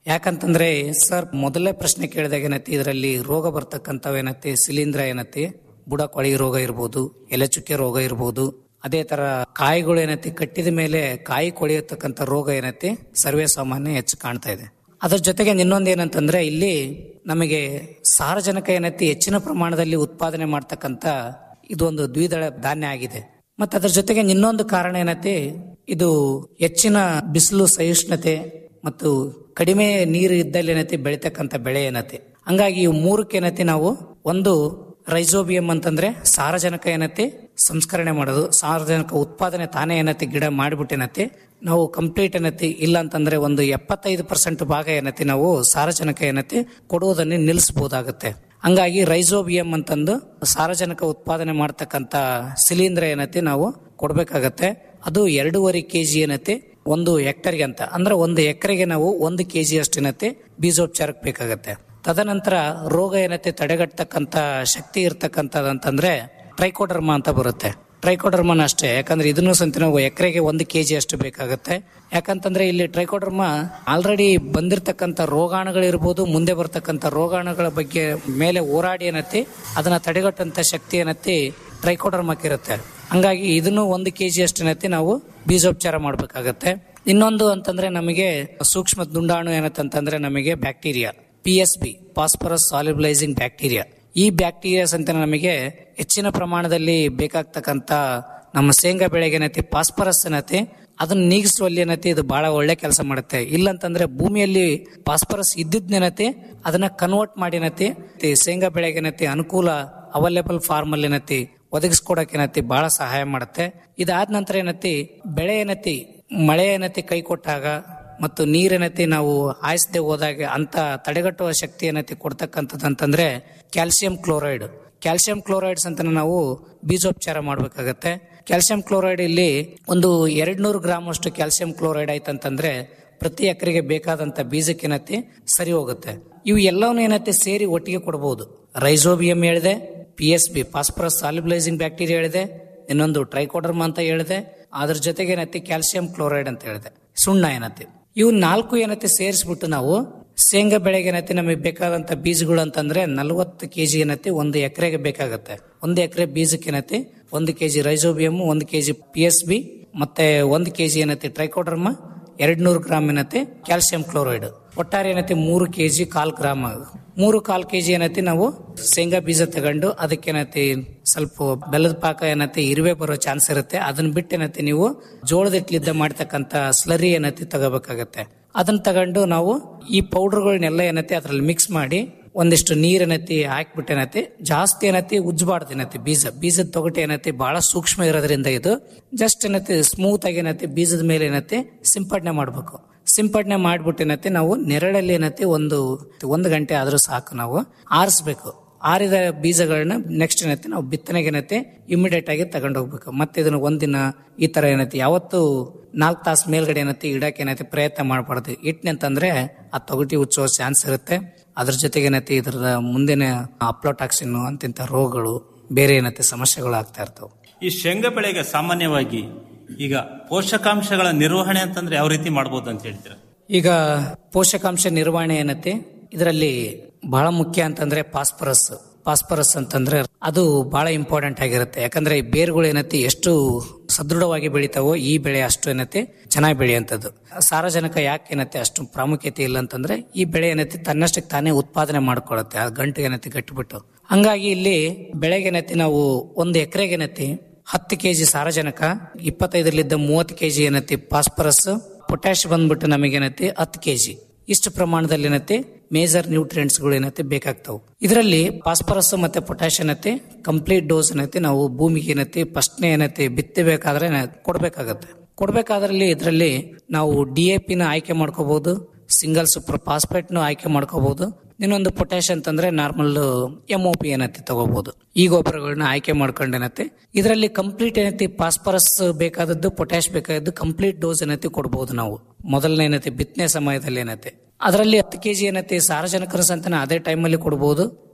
ಯಾಕಂತಂದ್ರೆ ಸರ್ ಮೊದಲನೇ ಪ್ರಶ್ನೆ ಕೇಳಿದಾಗ ಏನೈತಿ ಇದರಲ್ಲಿ ರೋಗ ಬರ್ತಕ್ಕಂಥವು ಏನೈತಿ ಶಿಲೀಂಧ್ರ ಏನೈತಿ ಬುಡ ಕೊಳಿ ರೋಗ ಇರ್ಬೋದು ಎಲೆಚುಕ್ಕೆ ರೋಗ ಇರ್ಬೋದು ಅದೇ ತರ ಕಾಯಿಗಳು ಏನೈತಿ ಕಟ್ಟಿದ ಮೇಲೆ ಕಾಯಿ ಕೊಳೆಯತಕ್ಕಂಥ ರೋಗ ಏನೈತಿ ಸರ್ವೇ ಸಾಮಾನ್ಯ ಹೆಚ್ಚು ಕಾಣ್ತಾ ಇದೆ ಅದ್ರ ಜೊತೆಗೆ ಇನ್ನೊಂದು ಏನಂತಂದ್ರೆ ಇಲ್ಲಿ ನಮಗೆ ಸಾರಜನಕ ಏನೈತಿ ಹೆಚ್ಚಿನ ಪ್ರಮಾಣದಲ್ಲಿ ಉತ್ಪಾದನೆ ಮಾಡ್ತಕ್ಕಂಥ ಇದು ಒಂದು ದ್ವಿದಳ ಧಾನ್ಯ ಆಗಿದೆ ಮತ್ತೆ ಅದ್ರ ಜೊತೆಗೆ ಇನ್ನೊಂದು ಕಾರಣ ಏನೈತಿ ಇದು ಹೆಚ್ಚಿನ ಬಿಸಿಲು ಸಹಿಷ್ಣುತೆ ಮತ್ತು ಕಡಿಮೆ ನೀರು ಇದ್ದಲ್ಲಿ ಏನೈತಿ ಬೆಳಿತಕ್ಕಂಥ ಬೆಳೆ ಏನೈತಿ ಹಂಗಾಗಿ ಇವು ಮೂರಕ್ಕೆ ಏನೈತಿ ನಾವು ಒಂದು ರೈಸೋಬಿಯಂ ಅಂತಂದ್ರೆ ಸಾರಜನಕ ಏನೈತಿ ಸಂಸ್ಕರಣೆ ಮಾಡೋದು ಸಾರಜನಕ ಉತ್ಪಾದನೆ ತಾನೇ ಏನೈತಿ ಗಿಡ ಮಾಡಿಬಿಟ್ಟು ಏನೈತಿ ನಾವು ಕಂಪ್ಲೀಟ್ ಏನೈತಿ ಇಲ್ಲ ಅಂತಂದ್ರೆ ಒಂದು ಎಪ್ಪತ್ತೈದು ಪರ್ಸೆಂಟ್ ಭಾಗ ಏನೈತಿ ನಾವು ಸಾರಜನಕ ಏನೈತಿ ಕೊಡುವುದನ್ನು ನಿಲ್ಲಿಸಬಹುದಾಗುತ್ತೆ ಹಂಗಾಗಿ ರೈಸೋಬಿಯಂ ಅಂತಂದು ಸಾರಜನಕ ಉತ್ಪಾದನೆ ಮಾಡ್ತಕ್ಕಂಥ ಶಿಲೀಂಧ್ರ ಏನೈತಿ ನಾವು ಕೊಡ್ಬೇಕಾಗತ್ತೆ ಅದು ಎರಡೂವರೆ ಕೆಜಿ ಏನೈತಿ ಒಂದು ಹೆಕ್ಟರ್ಗೆ ಅಂತ ಅಂದ್ರೆ ಒಂದು ಎಕರೆಗೆ ನಾವು ಒಂದು ಕೆಜಿ ಅಷ್ಟು ಏನೈತಿ ಬೀಜೋಪಚಾರಕ್ಕೆ ಬೇಕಾಗತ್ತೆ ತದನಂತರ ರೋಗ ಏನೈತಿ ತಡೆಗಟ್ಟತಕ್ಕಂತ ಶಕ್ತಿ ಇರ್ತಕ್ಕಂಥದಂತಂದ್ರೆ ಟ್ರೈಕೋಡರ್ಮಾ ಅಂತ ಬರುತ್ತೆ ಟ್ರೈಕೋಡರ್ಮನ್ ಅಷ್ಟೇ ಯಾಕಂದ್ರೆ ಇದನ್ನು ಸಂತ ನಾವು ಎಕರೆಗೆ ಒಂದು ಕೆಜಿ ಅಷ್ಟು ಬೇಕಾಗುತ್ತೆ ಯಾಕಂತಂದ್ರೆ ಇಲ್ಲಿ ಟ್ರೈಕೋಡರ್ಮಾ ಆಲ್ರೆಡಿ ಬಂದಿರತಕ್ಕಂಥ ರೋಗಾಣುಗಳಿರ್ಬೋದು ಮುಂದೆ ಬರ್ತಕ್ಕಂಥ ರೋಗಾಣುಗಳ ಬಗ್ಗೆ ಮೇಲೆ ಹೋರಾಡಿ ಏನತ್ತಿ ಅದನ್ನ ತಡೆಗಟ್ಟಂತ ಶಕ್ತಿ ಏನತ್ತಿ ಟ್ರೈಕೋಡರ್ಮಕ್ಕೆ ಇರುತ್ತೆ ಹಂಗಾಗಿ ಇದನ್ನು ಒಂದು ಕೆಜಿ ಅಷ್ಟು ಏನತ್ತಿ ನಾವು ಬೀಜೋಪಚಾರ ಮಾಡಬೇಕಾಗತ್ತೆ ಇನ್ನೊಂದು ಅಂತಂದ್ರೆ ನಮಗೆ ಸೂಕ್ಷ್ಮ ದುಂಡಾಣು ಏನತ್ತಂತಂದ್ರೆ ನಮಗೆ bacteria P S B phosphorus solubilizing bacteria ಈ ಬ್ಯಾಕ್ಟೀರಿಯಾಸ್ ಅಂತ ನಮಗೆ ಹೆಚ್ಚಿನ ಪ್ರಮಾಣದಲ್ಲಿ ಬೇಕಾಗ್ತಕ್ಕಂತ ನಮ್ಮ ಶೇಂಗಾ ಬೆಳೆಗೆ ಏನೈತಿ ಫಾಸ್ಫರಸ್ ಏನೈತಿ ಅದನ್ನ ನೀಗಿಸುವಲ್ಲಿ ಏನೈತಿ ಇದು ಬಹಳ ಒಳ್ಳೆ ಕೆಲಸ ಮಾಡುತ್ತೆ ಇಲ್ಲಂತಂದ್ರೆ ಭೂಮಿಯಲ್ಲಿ ಫಾಸ್ಫರಸ್ ಇದ್ದಿದ್ನೇನೈತಿ ಅದನ್ನ ಕನ್ವರ್ಟ್ ಮಾಡಿ ಏನೈತಿ ಈ ಶೇಂಗಾ ಬೆಳೆಗೆ ಏನೈತಿ ಅನುಕೂಲ ಅವೈಲೇಬಲ್ ಫಾರ್ಮ್ ಅಲ್ಲಿ ಏನೈತಿ ಒದಗಿಸ್ಕೊಡಕ್ ಏನೈತಿ ಬಹಳ ಸಹಾಯ ಮಾಡುತ್ತೆ ಇದಾದ ನಂತರ ಏನೈತಿ ಬೆಳೆ ಏನೈತಿ ಮಳೆ ಏನೈತಿ ಕೈ ಕೊಟ್ಟಾಗ ಮತ್ತು ನೀರೇನೈತಿ ನಾವು ಹಾಯಿಸದೆ ಹೋದಾಗ ಅಂತ ತಡೆಗಟ್ಟುವ ಶಕ್ತಿ ಏನೈತಿ ಕೊಡ್ತಕ್ಕಂಥದ್ದು ಅಂತಂದ್ರೆ ಕ್ಯಾಲ್ಸಿಯಂ ಕ್ಲೋರೈಡ್ ಕ್ಯಾಲ್ಸಿಯಂ ಕ್ಲೋರೈಡ್ಸ್ ಅಂತ ನಾವು ಬೀಜೋಪಚಾರ ಮಾಡಬೇಕಾಗತ್ತೆ ಕ್ಯಾಲ್ಸಿಯಂ ಕ್ಲೋರೈಡ್ ಇಲ್ಲಿ ಒಂದು ಎರಡ್ ನೂರು ಗ್ರಾಮ್ ಅಷ್ಟು ಕ್ಯಾಲ್ಸಿಯಂ ಕ್ಲೋರೈಡ್ ಆಯ್ತಂತಂದ್ರೆ ಪ್ರತಿ ಎಕರೆಗೆ ಬೇಕಾದಂತ ಬೀಜಕ್ಕೆ ಏನೈತಿ ಸರಿ ಹೋಗುತ್ತೆ ಇವು ಎಲ್ಲವನ್ನೂ ಏನೈತಿ ಸೇರಿ ಒಟ್ಟಿಗೆ ಕೊಡಬಹುದು ರೈಸೋಬಿಯಂ ಹೇಳಿದೆ P S B phosphorus solubilizing bacteria ಹೇಳಿದೆ ಇನ್ನೊಂದು ಟ್ರೈಕೋಡರ್ಮ ಅಂತ ಹೇಳಿದೆ ಅದ್ರ ಜೊತೆಗೆ ಏನೈತಿ ಕ್ಯಾಲ್ಸಿಯಂ ಕ್ಲೋರೈಡ್ ಅಂತ ಹೇಳಿದೆ ಸುಣ್ಣ ಏನೈತಿ ಇವು ನಾಲ್ಕು ಏನೈತಿ ಸೇರಿಸ್ಬಿಟ್ಟು ನಾವು ಶೇಂಗಾ ಬೆಳೆಗೆ ಏನೈತಿ ನಮಗೆ ಬೇಕಾದಂತ ಬೀಜಗಳು ಅಂತಂದ್ರೆ ನಲವತ್ತು ಕೆಜಿ ಏನೈತಿ ಒಂದು ಎಕರೆಗೆ ಬೇಕಾಗತ್ತೆ ಒಂದು ಎಕರೆ ಬೀಜಕ್ಕೆ ಏನೈತಿ ಒಂದು ಕೆಜಿ ರೈಸೋಬಿಯಮ್ ಒಂದು ಕೆಜಿ ಪಿ ಎಸ್ ಬಿ ಮತ್ತೆ ಒಂದು ಕೆಜಿ ಏನೈತಿ ಟ್ರೈಕೋಡರ್ಮ ಎರಡ್ ನೂರು ಗ್ರಾಮ್ ಏನೈತಿ ಕ್ಯಾಲ್ಸಿಯಂ ಕ್ಲೋರೈಡ್ ಒಟ್ಟಾರೆ ಏನೈತಿ ಮೂರು ಕೆಜಿ ಕಾಲ್ ಗ್ರಾಮ್ ಮೂರು ಕಾಲ್ ಕೆಜಿ ಏನೈತಿ ನಾವು ಶೇಂಗಾ ಬೀಜ ತಗೊಂಡು ಅದಕ್ಕೆ ಏನೈತಿ ಸ್ವಲ್ಪ ಬೆಲ್ಲದ ಪಾಕ ಏನೈತಿ ಇರುವೆ ಬರೋ ಚಾನ್ಸ್ ಇರುತ್ತೆ ಅದನ್ನ ಬಿಟ್ಟು ಏನೈತಿ ನೀವು ಜೋಳದ ಹಿಟ್ಲಿದ್ದ ಮಾಡ್ತಕ್ಕಂತ ಸ್ಲರಿ ಏನೈತಿ ತಗೋಬೇಕಾಗತ್ತೆ ಅದನ್ನ ತಗೊಂಡು ನಾವು ಈ ಪೌಡರ್ಗಳನ್ನೆಲ್ಲ ಏನೈತಿ ಅದ್ರಲ್ಲಿ ಮಿಕ್ಸ್ ಮಾಡಿ ಒಂದಿಷ್ಟು ನೀರ್ ಏನೈತಿ ಹಾಕ್ಬಿಟ್ಟು ಏನೈತಿ ಜಾಸ್ತಿ ಏನೈತಿ ಉಜ್ಜಬಾರ್ದು ಏನೈತಿ ಬೀಜ ಬೀಜದ ತೊಗಟೆ ಏನೈತಿ ಬಹಳ ಸೂಕ್ಷ್ಮ ಇರೋದ್ರಿಂದ ಇದು ಜಸ್ಟ್ ಏನೈತಿ ಸ್ಮೂತ್ ಆಗಿ ಏನೈತಿ ಬೀಜದ ಮೇಲೆ ಏನೈತಿ ಸಿಂಪಡಣೆ ಮಾಡ್ಬೇಕು ಸಿಂಪಡಣೆ ಮಾಡ್ಬಿಟ್ಟು ಏನೈತಿ ನಾವು ನೆರಳಲ್ಲಿ ಏನೈತಿ ಒಂದು ಒಂದು ಗಂಟೆ ಆದ್ರೂ ಸಾಕು ನಾವು ಆರಿಸ್ಬೇಕು ಆರಿದ ಬೀಜಗಳನ್ನ ನೆಕ್ಸ್ಟ್ ಏನೈತಿ ನಾವು ಬಿತ್ತನೆಗೆ ಏನೈತಿ ಇಮಿಡಿಯೇಟ್ ಆಗಿ ತಗೊಂಡು ಹೋಗ್ಬೇಕು ಮತ್ತೆ ಇದನ್ನ ಒಂದಿನ ಈ ತರ ಏನೈತಿ ಯಾವತ್ತು ನಾಲ್ಕು ತಾಸು ಮೇಲ್ಗಡೆ ಏನೈತಿ ಇಡಕ್ಕೆ ಏನೈತಿ ಪ್ರಯತ್ನ ಮಾಡಬಾರ್ದು ಇಟ್ನಂತಂದ್ರೆ ಆ ತೊಗಟಿ ಉಚ್ಚೋ ಚಾನ್ಸ್ ಇರುತ್ತೆ ಅದ್ರ ಜೊತೆಗೆ ಏನೈತಿ ಇದ್ರ ಮುಂದಿನ ಅಪ್ಲೋಟಾಕ್ಸಿನ್ ಅಂತಿಂತ ರೋಗಗಳು ಬೇರೆ ಏನೈತಿ ಸಮಸ್ಯೆಗಳು ಆಗ್ತಾ ಇರ್ತವೆ ಈ ಶೇಂಗಾ ಬೆಳೆಗೆ ಸಾಮಾನ್ಯವಾಗಿ ಈಗ ಪೋಷಕಾಂಶಗಳ ನಿರ್ವಹಣೆ ಅಂತಂದ್ರೆ ಯಾವ ರೀತಿ ಮಾಡ್ಬೋದು ಅಂತ ಹೇಳ್ತೀರಾ ಈಗ ಪೋಷಕಾಂಶ ನಿರ್ವಹಣೆ ಏನೈತಿ ಇದರಲ್ಲಿ ಬಹಳ ಮುಖ್ಯ ಅಂತಂದ್ರೆ ಫಾಸ್ಫರಸ್ ಫಾಸ್ಫರಸ್ ಅಂತಂದ್ರೆ ಅದು ಬಹಳ ಇಂಪಾರ್ಟೆಂಟ್ ಆಗಿರುತ್ತೆ ಯಾಕಂದ್ರೆ ಈ ಬೇರುಗಳು ಏನೈತಿ ಎಷ್ಟು ಸದೃಢವಾಗಿ ಬೆಳಿತಾವೋ ಈ ಬೆಳೆ ಅಷ್ಟು ಏನೈತಿ ಚೆನ್ನಾಗಿ ಬೆಳೆಯುವಂಥದ್ದು ಸಾರಜನಕ ಯಾಕೆ ಏನೈತಿ ಅಷ್ಟು ಪ್ರಾಮುಖ್ಯತೆ ಇಲ್ಲ ಅಂತಂದ್ರೆ ಈ ಬೆಳೆ ಏನೈತಿ ತನ್ನಷ್ಟಕ್ಕೆ ತಾನೇ ಉತ್ಪಾದನೆ ಮಾಡ್ಕೊಳತ್ತೆ ಆ ಗಂಟು ಏನೈತಿ ಗಟ್ಟಿಬಿಟ್ಟು ಹಂಗಾಗಿ ಇಲ್ಲಿ ಬೆಳೆಗೆ ಏನೈತಿ ನಾವು ಒಂದು ಎಕರೆಗೆ ಏನೈತಿ ಹತ್ತು ಕೆಜಿ ಸಾರಜನಕ ಇಪ್ಪತ್ತೈದರಲ್ಲಿದ್ದ ಮೂವತ್ತು ಕೆಜಿ ಏನೈತಿ ಫಾಸ್ಫರಸ್ ಪೊಟ್ಯಾಶ್ ಬಂದ್ಬಿಟ್ಟು ನಮಗೇನೈತಿ ಹತ್ತು ಕೆಜಿ ಇಷ್ಟು ಪ್ರಮಾಣದಲ್ಲಿ ಏನೈತಿ ಮೇಜರ್ ನ್ಯೂಟ್ರಿಯೆಂಟ್ಸ್ ಗಳು ಏನೈತಿ ಬೇಕಾಗ್ತಾವ ಇದರಲ್ಲಿ ಫಾಸ್ಫರಸ್ ಮತ್ತೆ ಪೊಟ್ಯಾಶ್ ಏನೈತಿ ಕಂಪ್ಲೀಟ್ ಡೋಸ್ ಏನೈತಿ ನಾವು ಭೂಮಿಗೆ ಏನೈತಿ ಫಸ್ಟ್ನೇ ಏನೈತಿ ಬಿತ್ತಬೇಕಾದ್ರೆ ಕೊಡ್ಬೇಕಾಗತ್ತೆ ಕೊಡ್ಬೇಕಾದ್ರಲ್ಲಿ ಇದರಲ್ಲಿ ನಾವು ಡಿ ಎ ಪಿನ ಆಯ್ಕೆ ಮಾಡ್ಕೋಬಹುದು ಸಿಂಗಲ್ ಸೂಪರ್ ಫಾಸ್ಫೇಟ್ ನು ಆಯ್ಕೆ ಮಾಡ್ಕೋಬಹುದು ಇನ್ನೊಂದು ಪೊಟ್ಯಾಶ್ ಅಂತಂದ್ರೆ ನಾರ್ಮಲ್ ಎಂ ಒ ಪಿ ಏನೈತಿ ತಗೋಬಹುದು ಈ ಗೊಬ್ಬರಗಳನ್ನ ಆಯ್ಕೆ ಮಾಡ್ಕೊಂಡು ಏನೈತಿ ಇದರಲ್ಲಿ ಕಂಪ್ಲೀಟ್ ಏನೈತಿ ಫಾಸ್ಫರಸ್ ಬೇಕಾದದ್ದು ಪೊಟ್ಯಾಶ್ ಬೇಕಾದದ್ದು ಕಂಪ್ಲೀಟ್ ಡೋಸ್ ಏನೈತಿ ಕೊಡಬಹುದು ನಾವು ಮೊದಲನೇ ಏನೈತಿ ಬಿತ್ತನೆ ಸಮಯದಲ್ಲಿ ಏನೈತಿ ಅದರಲ್ಲಿ ಹತ್ತು ಕೆಜಿ ಏನೈತಿ ಸಾರಜನಕರ ಸಂತಾನ ಅದೇ ಟೈಮಲ್ಲಿ ಕೊಡಬಹುದು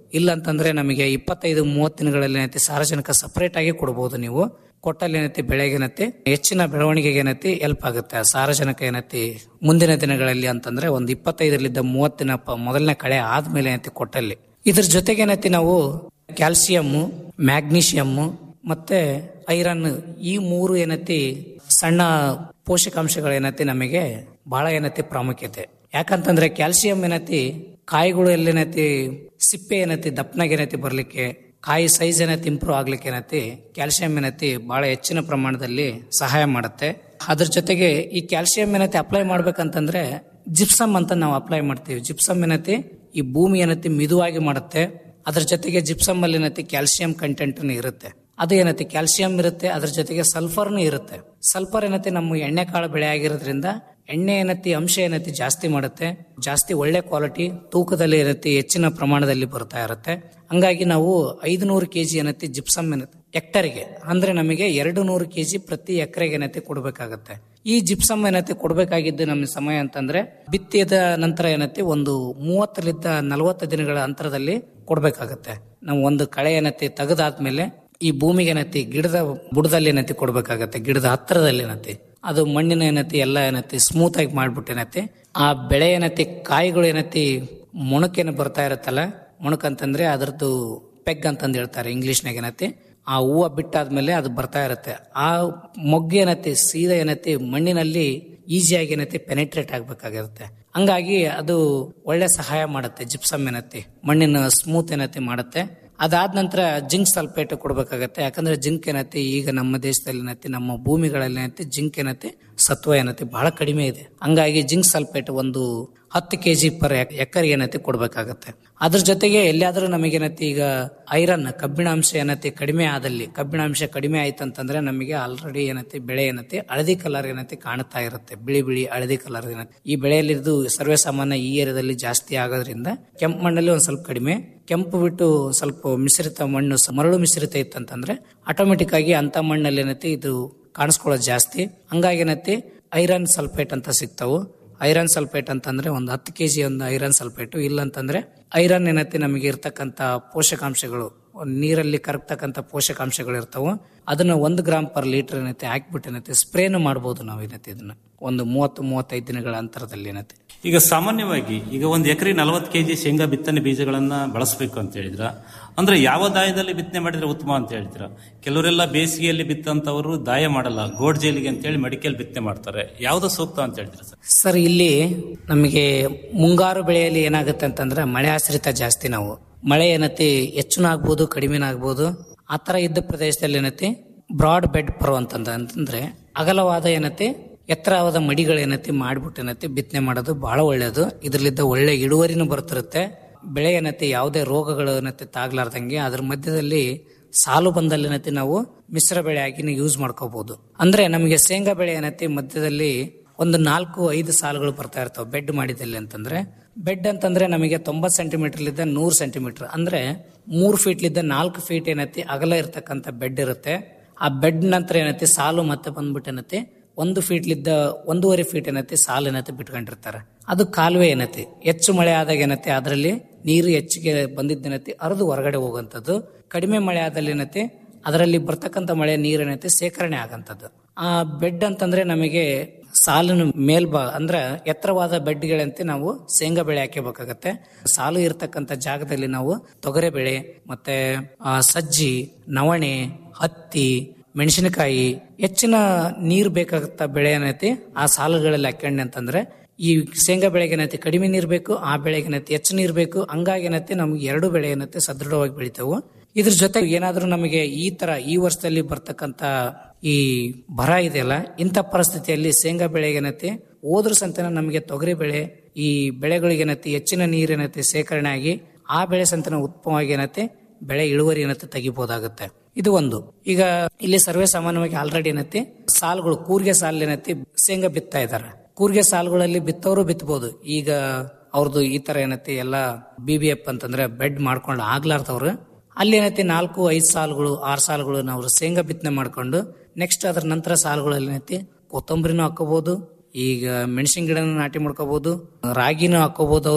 ಇಲ್ಲ ಅಂತಂದ್ರೆ ನಮಗೆ ಇಪ್ಪತ್ತೈದು ಮೂವತ್ತು ದಿನಗಳಲ್ಲಿ ಏನೈತಿ ಸಾರಜನಕ ಸಪರೇಟ್ ಆಗಿ ಕೊಡಬಹುದು ನೀವು ಕೊಟ್ಟಲ್ಲಿ ಏನೈತಿ ಬೆಳೆಗೆ ಏನೈತಿ ಹೆಚ್ಚಿನ ಬೆಳವಣಿಗೆಗೆ ಏನೈತಿ ಹೆಲ್ಪ್ ಆಗುತ್ತೆ ಆ ಸಾರಜನಕ ಏನೈತಿ ಮುಂದಿನ ದಿನಗಳಲ್ಲಿ ಅಂತಂದ್ರೆ ಒಂದು ಇಪ್ಪತ್ತೈದರಿಂದ ಮೂವತ್ತು ದಿನ ಪ- ಮೊದಲನೇ ಕಳೆ ಆದ್ಮೇಲೆ ಏನೈತಿ ಕೊಟ್ಟಲ್ಲಿ ಇದ್ರ ಜೊತೆಗೆ ಏನೈತಿ ನಾವು ಕ್ಯಾಲ್ಸಿಯಮ್ಮು ಮ್ಯಾಗ್ನೀಷಿಯಮ್ಮು ಮತ್ತೆ ಐರನ್ ಈ ಮೂರು ಏನೈತಿ ಸಣ್ಣ ಪೋಷಕಾಂಶಗಳು ಏನೈತಿ ನಮಗೆ ಬಹಳ ಏನೈತಿ ಪ್ರಾಮುಖ್ಯತೆ ಯಾಕಂತಂದ್ರೆ ಕ್ಯಾಲ್ಸಿಯಂ ಏನೈತಿ ಕಾಯಿಗಳು ಎಲ್ಲೇನೈತಿ ಸಿಪ್ಪೆ ಏನೈತಿ ದಪ್ಪನಾಗ ಏನೈತಿ ಬರ್ಲಿಕ್ಕೆ ಕಾಯಿ ಸೈಜ್ ಏನೈತಿ ಇಂಪ್ರೂವ್ ಆಗ್ಲಿಕ್ಕೆ ಏನೈತಿ ಕ್ಯಾಲ್ಸಿಯಂ ಏನೈತಿ ಬಹಳ ಹೆಚ್ಚಿನ ಪ್ರಮಾಣದಲ್ಲಿ ಸಹಾಯ ಮಾಡುತ್ತೆ ಅದ್ರ ಜೊತೆಗೆ ಈ ಕ್ಯಾಲ್ಸಿಯಂ ಏನೈತಿ ಅಪ್ಲೈ ಮಾಡ್ಬೇಕಂತಂದ್ರೆ ಜಿಪ್ಸಮ್ ಅಂತ ನಾವು ಅಪ್ಲೈ ಮಾಡ್ತೀವಿ ಜಿಪ್ಸಮ್ ಏನೈತಿ ಈ ಭೂಮಿ ಏನೈತಿ ಮಿದುವಾಗಿ ಮಾಡುತ್ತೆ ಅದ್ರ ಜೊತೆಗೆ ಜಿಪ್ಸಮ್ ಅಲ್ಲಿ ಏನೈತಿ ಕ್ಯಾಲ್ಸಿಯಂ ಕಂಟೆಂಟ್ ಇರುತ್ತೆ ಅದು ಏನೈತಿ ಕ್ಯಾಲ್ಸಿಯಂ ಇರುತ್ತೆ ಅದ್ರ ಜೊತೆಗೆ ಸಲ್ಫರ್ನು ಇರುತ್ತೆ ಸಲ್ಫರ್ ಏನೈತಿ ನಮ್ಮ ಎಣ್ಣೆ ಕಾಳು ಬೆಳೆ ಆಗಿರೋದ್ರಿಂದ ಎಣ್ಣೆ ಏನೈತಿ ಅಂಶ ಏನೈತಿ ಜಾಸ್ತಿ ಮಾಡುತ್ತೆ ಜಾಸ್ತಿ ಒಳ್ಳೆ ಕ್ವಾಲಿಟಿ ತೂಕದಲ್ಲಿ ಏನೈತಿ ಹೆಚ್ಚಿನ ಪ್ರಮಾಣದಲ್ಲಿ ಬರ್ತಾ ಇರುತ್ತೆ ಹಂಗಾಗಿ ನಾವು ಐದುನೂರು ಕೆಜಿ ಏನೈತಿ ಜಿಪ್ಸಮ್ ಏನೈತಿ ಹೆಕ್ಟರ್ಗೆ ಅಂದ್ರೆ ನಮಗೆ ಎರಡು ನೂರು ಕೆಜಿ ಪ್ರತಿ ಎಕರೆಗೆ ಏನೈತಿ ಕೊಡ್ಬೇಕಾಗತ್ತೆ ಈ ಜಿಪ್ಸಮ್ ಏನೈತಿ ಕೊಡ್ಬೇಕಾಗಿದ್ದು ನಮ್ಮ ಸಮಯ ಅಂತಂದ್ರೆ ಬಿತ್ತಿದ ನಂತರ ಏನೈತಿ ಒಂದು ಮೂವತ್ತರಿಂದ ನಲವತ್ತು ದಿನಗಳ ಅಂತರದಲ್ಲಿ ಕೊಡ್ಬೇಕಾಗತ್ತೆ ನಾವು ಒಂದು ಕಳೆ ಏನೈತಿ ತೆಗೆದಾದ್ಮೇಲೆ ಈ ಭೂಮಿಗೆ ಏನೈತಿ ಗಿಡದ ಬುಡದಲ್ಲಿ ಏನೈತಿ ಕೊಡ್ಬೇಕಾಗತ್ತೆ ಗಿಡದ ಹತ್ತಿರದಲ್ಲಿ ಏನೈತಿ ಅದು ಮಣ್ಣಿನ ಏನೈತಿ ಎಲ್ಲ ಏನೈತಿ ಸ್ಮೂತ್ ಆಗಿ ಮಾಡ್ಬಿಟ್ಟು ಏನೈತಿ ಆ ಬೆಳೆ ಏನೈತಿ ಕಾಯಿಗಳು ಏನೈತಿ ಮೊಣಕೇನು ಬರ್ತಾ ಇರತ್ತಲ್ಲ ಮೊಣಕ್ ಅಂತಂದ್ರೆ ಅದರದ್ದು ಪೆಗ್ ಅಂತಂದು ಹೇಳ್ತಾರೆ ಇಂಗ್ಲಿಷ್ನಾಗ ಏನೈತಿ ಆ ಹೂವು ಬಿಟ್ಟಾದ್ಮೇಲೆ ಅದು ಬರ್ತಾ ಇರುತ್ತೆ ಆ ಮೊಗ್ಗು ಏನೈತಿ ಸೀದಾ ಏನೈತಿ ಮಣ್ಣಿನಲ್ಲಿ ಈಸಿಯಾಗಿ ಏನೈತಿ ಪೆನೆಟ್ರೇಟ್ ಆಗ್ಬೇಕಾಗಿರುತ್ತೆ ಹಂಗಾಗಿ ಅದು ಒಳ್ಳೆ ಸಹಾಯ ಮಾಡುತ್ತೆ ಜಿಪ್ಸಮ್ ಏನೈತಿ ಮಣ್ಣಿನ ಸ್ಮೂತ್ ಏನೈತಿ ಮಾಡುತ್ತೆ ಅದಾದ ನಂತರ ಜಿಂಕ್ ಸಲ್ಫೇಟ್ ಕೊಡ್ಬೇಕಾಗತ್ತೆ ಯಾಕಂದ್ರೆ ಜಿಂಕ್ ಏನೈತಿ ಈಗ ನಮ್ಮ ದೇಶದಲ್ಲಿ ಏನೈತಿ ನಮ್ಮ ಭೂಮಿಗಳಲ್ಲಿ ಏನೈತಿ ಜಿಂಕ್ ಏನೈತಿ ಸತ್ವ ಏನೈತಿ ಬಹಳ ಕಡಿಮೆ ಇದೆ ಹಂಗಾಗಿ ಜಿಂಕ್ ಸಲ್ಫೇಟ್ ಒಂದು ಹತ್ತು ಕೆಜಿ ಪರ್ ಎಕರ್ ಏನೈತಿ ಕೊಡ್ಬೇಕಾಗತ್ತೆ ಅದ್ರ ಜೊತೆಗೆ ಎಲ್ಲಿಯಾದ್ರೂ ನಮಗೇನೈತಿ ಈಗ ಐರನ್ ಕಬ್ಬಿಣಾಂಶ ಏನೈತಿ ಕಡಿಮೆ ಆದಲ್ಲಿ ಕಬ್ಬಿಣಾಂಶ ಕಡಿಮೆ ಆಯ್ತಂತಂದ್ರೆ ನಮಗೆ ಆಲ್ರೆಡಿ ಏನೈತಿ ಬೆಳೆ ಏನೈತಿ ಹಳದಿ ಕಲರ್ ಏನೈತಿ ಕಾಣ್ತಾ ಇರುತ್ತೆ ಬಿಳಿ ಬಿಳಿ ಹಳದಿ ಕಲರ್ ಏನೈತಿ ಈ ಬೆಳೆಯಲ್ಲಿದ್ದು ಸರ್ವೇ ಸಾಮಾನ್ಯ ಈ ಏರಿಯಾದಲ್ಲಿ ಜಾಸ್ತಿ ಆಗೋದ್ರಿಂದ ಕೆಂಪು ಮಣ್ಣಲ್ಲಿ ಒಂದ್ ಸ್ವಲ್ಪ ಕಡಿಮೆ ಕೆಂಪು ಬಿಟ್ಟು ಸ್ವಲ್ಪ ಮಿಶ್ರಿತ ಮಣ್ಣು ಸ- ಮರಳು ಮಿಶ್ರಿತ ಇತ್ತಂತಂದ್ರೆ ಆಟೋಮೆಟಿಕ್ ಆಗಿ ಅಂತ ಮಣ್ಣಲ್ಲಿ ಏನೈತಿ ಇದು ಕಾಣಿಸ್ಕೊಳ್ಳೋದು ಜಾಸ್ತಿ ಹಂಗಾಗಿ ಏನೈತಿ ಐರನ್ ಸಲ್ಫೇಟ್ ಅಂತ ಸಿಗ್ತಾವು ಐರನ್ ಸಲ್ಫೇಟ್ ಅಂತಂದ್ರೆ ಒಂದು ಹತ್ತು ಕೆಜಿ ಒಂದು ಐರನ್ ಸಲ್ಫೇಟ್ ಇಲ್ಲ ಅಂತಂದ್ರೆ ಐರನ್ ಏನೈತಿ ನಮಗೆ ಇರ್ತಕ್ಕಂತ ಪೋಷಕಾಂಶಗಳು ಒಂದ್ ನೀರಲ್ಲಿ ಕರಗ್ತಕ್ಕಂತ ಪೋಷಕಾಂಶಗಳು ಇರ್ತಾವು ಅದನ್ನ ಒಂದು ಗ್ರಾಮ್ ಪರ್ ಲೀಟರ್ ಏನೈತಿ ಹಾಕ್ಬಿಟ್ಟು ಏನೈತಿ ಸ್ಪ್ರೇನು ಮಾಡ್ಬೋದು ನಾವು ಏನೈತಿ ಇದನ್ನ ಒಂದು ಮೂವತ್ತು ಮೂವತ್ತೈದು ದಿನಗಳ ಅಂತರದಲ್ಲಿ ಏನೈತಿ ಈಗ ಸಾಮಾನ್ಯವಾಗಿ ಈಗ ಒಂದು ಎಕರೆ ನಲವತ್ತು ಕೆಜಿ ಶೇಂಗಾ ಬಿತ್ತನೆ ಬೀಜಗಳನ್ನ ಬಳಸಬೇಕು ಅಂತ ಹೇಳಿದ್ರ ಅಂದ್ರೆ ಯಾವ ದಾಯದಲ್ಲಿ ಬಿತ್ತನೆ ಮಾಡಿದ್ರೆ ಉತ್ತಮ ಅಂತ ಹೇಳ್ತೀರಾ ಕೆಲವರೆಲ್ಲ ಬೇಸಿಗೆಯಲ್ಲಿ ಬಿತ್ತಂತವರು ದಾಯ ಮಾಡಲ್ಲ ಗೋಡ್ ಜೈಲಿಗೆ ಅಂತ ಹೇಳಿ ಮಡಿಕೆಲ್ ಬಿತ್ತನೆ ಮಾಡ್ತಾರೆ ಯಾವ್ದು ಸೂಕ್ತ ಅಂತ ಹೇಳ್ತೀರಾ ಸರ್ ಸರ್ ಇಲ್ಲಿ ನಮಗೆ ಮುಂಗಾರು ಬೆಳೆಯಲ್ಲಿ ಏನಾಗುತ್ತೆ ಅಂತಂದ್ರೆ ಮಳೆ ಆಶ್ರಿತ ಜಾಸ್ತಿ ನಾವು ಮಳೆ ಏನೈತಿ ಹೆಚ್ಚುನ ಆಗ್ಬೋದು ಕಡಿಮೆನ ಆಗ್ಬೋದು ಆ ತರ ಇದ್ದ ಪ್ರದೇಶದಲ್ಲಿ ಏನೈತಿ ಬ್ರಾಡ್ ಬೆಡ್ ಪರೋ ಅಂತಂದ ಅಂತಂದ್ರೆ ಅಗಲವಾದ ಏನೈತಿ ಎತ್ತರವಾದ ಮಡಿಗಳು ಏನೈತಿ ಮಾಡ್ಬಿಟ್ಟು ಏನೈತಿ ಬಿತ್ತನೆ ಮಾಡೋದು ಬಹಳ ಒಳ್ಳೆಯದು ಇದರಲ್ಲಿದ್ದ ಒಳ್ಳೆ ಇಳುವರಿನೂ ಬರ್ತಿರುತ್ತೆ ಬೆಳೆ ಏನೈತಿ ಯಾವುದೇ ರೋಗಗಳು ಏನೈತಿ ತಾಗ್ಲಾರ್ದಂಗೆ ಅದ್ರ ಮಧ್ಯದಲ್ಲಿ ಸಾಲು ಬಂದಲ್ಲಿ ಏನೈತಿ ನಾವು ಮಿಶ್ರ ಬೆಳೆ ಆಗಿ ಯೂಸ್ ಮಾಡ್ಕೋಬಹುದು ಅಂದ್ರೆ ನಮಗೆ ಶೇಂಗಾ ಬೆಳೆ ಏನೈತಿ ಮಧ್ಯದಲ್ಲಿ ಒಂದು ನಾಲ್ಕು ಐದು ಸಾಲುಗಳು ಬರ್ತಾ ಇರ್ತಾವೆ ಬೆಡ್ ಮಾಡಿದಲ್ಲಿ ಅಂತಂದ್ರೆ ಬೆಡ್ ಅಂತಂದ್ರೆ ನಮಗೆ ತೊಂಬತ್ ಸೆಂಟಿಮೀಟರ್ ಲಿದ್ದ ನೂರು ಸೆಂಟಿಮೀಟರ್ ಅಂದ್ರೆ ಮೂರು ಫೀಟ್ ಲಿದ್ದ ನಾಲ್ಕು ಫೀಟ್ ಏನೈತಿ ಅಗಲ ಇರ್ತಕ್ಕಂಥ ಬೆಡ್ ಇರುತ್ತೆ ಆ ಬೆಡ್ ನಂತರ ಏನೈತಿ ಸಾಲು ಮತ್ತೆ ಬಂದ್ಬಿಟ್ಟು ಏನೈತಿ ಒಂದು ಫೀಟ್ ಲಿದ್ದ ಒಂದೂವರೆ ಫೀಟ್ ಏನೈತಿ ಸಾಲು ಏನೈತಿ ಬಿಟ್ಕೊಂಡಿರ್ತಾರೆ ಅದು ಕಾಲುವೆ ಏನೈತಿ ಹೆಚ್ಚು ಮಳೆ ಆದಾಗ ಏನೈತಿ ಅದರಲ್ಲಿ ನೀರು ಹೆಚ್ಚಿಗೆ ಬಂದಿದ್ದೇನೈತಿ ಹರಿದು ಹೊರಗಡೆ ಹೋಗುವಂಥದ್ದು ಕಡಿಮೆ ಮಳೆ ಆದಲ್ಲಿ ಏನೈತಿ ಅದರಲ್ಲಿ ಬರ್ತಕ್ಕಂಥ ಮಳೆ ನೀರು ಏನೈತಿ ಸೇಕರಣೆ ಆಗಂತದ್ದು ಆ ಬೆಡ್ ಅಂತಂದ್ರೆ ನಮಗೆ ಸಾಲಿನ ಮೇಲ್ಭಾಗ ಅಂದ್ರೆ ಎತ್ತರವಾದ ಬೆಡ್ಗಳಂತೆ ನಾವು ಶೇಂಗಾ ಬೆಳೆ ಹಾಕಬೇಕಾಗತ್ತೆ ಸಾಲು ಇರ್ತಕ್ಕಂಥ ಜಾಗದಲ್ಲಿ ನಾವು ತೊಗರೆ ಬೆಳೆ ಮತ್ತೆ ಆ, ಸಜ್ಜಿ ನವಣೆ ಹತ್ತಿ ಮೆಣಸಿನಕಾಯಿ ಹೆಚ್ಚಿನ ನೀರು ಬೇಕಾಗತ್ತ ಬೆಳೆ ಏನೈತಿ ಆ ಸಾಲುಗಳಲ್ಲಿ ಹಾಕೊಂಡೆ ಅಂತಂದ್ರೆ ಈ ಶೇಂಗಾ ಬೆಳೆಗೆ ಏನೈತಿ ಕಡಿಮೆ ನೀರು ಬೇಕು ಆ ಬೆಳೆಗೆ ಏನೈತಿ ಹೆಚ್ಚು ನೀರು ಬೇಕು ಹಂಗಾಗಿ ಏನೈತಿ ನಮ್ಗೆ ಎರಡು ಬೆಳೆ ಏನೈತಿ ಸದೃಢವಾಗಿ ಬೆಳಿತಾವು ಇದ್ರ ಜೊತೆಗೆ ಏನಾದ್ರೂ ನಮಗೆ ಈ ತರ ಈ ವರ್ಷದಲ್ಲಿ ಬರ್ತಕ್ಕಂತ ಈ ಬರ ಇದೆಯಲ್ಲ ಇಂಥ ಪರಿಸ್ಥಿತಿಯಲ್ಲಿ ಶೇಂಗಾ ಬೆಳೆಗೆ ಏನೈತಿ ಹೋದ್ರ ಸಂತನ ನಮಗೆ ತೊಗರಿ ಬೆಳೆ ಈ ಬೆಳೆಗಳಿಗೆ ಏನೈತಿ ಹೆಚ್ಚಿನ ನೀರು ಏನೈತಿ ಸೇಕರಣೆ ಆಗಿ ಆ ಬೆಳೆ ಸಂತನ ಉತ್ತಮವಾಗಿ ಏನೈತಿ ಬೆಳೆ ಇಳುವರಿ ಏನೈತಿ ತೆಗಿಬಹುದಾಗುತ್ತೆ ಇದು ಒಂದು ಈಗ ಇಲ್ಲಿ ಸರ್ವೇ ಸಾಮಾನ್ಯವಾಗಿ ಆಲ್ರೆಡಿ ಏನೈತಿ ಸಾಲುಗಳು ಕೂರ್ಗೆ ಸಾಲ ಏನೈತಿ ಶೇಂಗಾ ಬಿತ್ತಾ ಇದಾರೆ ಕೂರ್ಗೆ ಸಾಲುಗಳಲ್ಲಿ ಬಿತ್ತವರು ಬಿತ್ತಬಹುದು ಈಗ ಅವ್ರದ್ದು ಈ ತರ ಏನೈತಿ ಎಲ್ಲ ಬಿ ಬಿ ಎಫ್ ಅಂತಂದ್ರೆ ಬೆಡ್ ಮಾಡ್ಕೊಂಡು ಆಗ್ಲಾರ್ದವ್ರು ಅಲ್ಲಿ ಏನೈತಿ ನಾಲ್ಕು ಐದು ಸಾಲುಗಳು ಆರು ಸಾಲುಗಳು ನಾವು ಶೇಂಗಾ ಬಿತ್ತನೆ ಮಾಡ್ಕೊಂಡು ನೆಕ್ಸ್ಟ್ ಅದ್ರ ನಂತರ ಸಾಲುಗಳಲ್ಲಿ ಏನೈತಿ ಕೊತ್ತಂಬರಿನೂ ಹಾಕೋಬಹುದು ಈಗ ಮೆಣಸಿನ ಗಿಡನ ನಾಟಿ ಮಾಡ್ಕೋಬಹುದು ರಾಗಿನೂ ಹಾಕೋಬಹುದು ಅವರು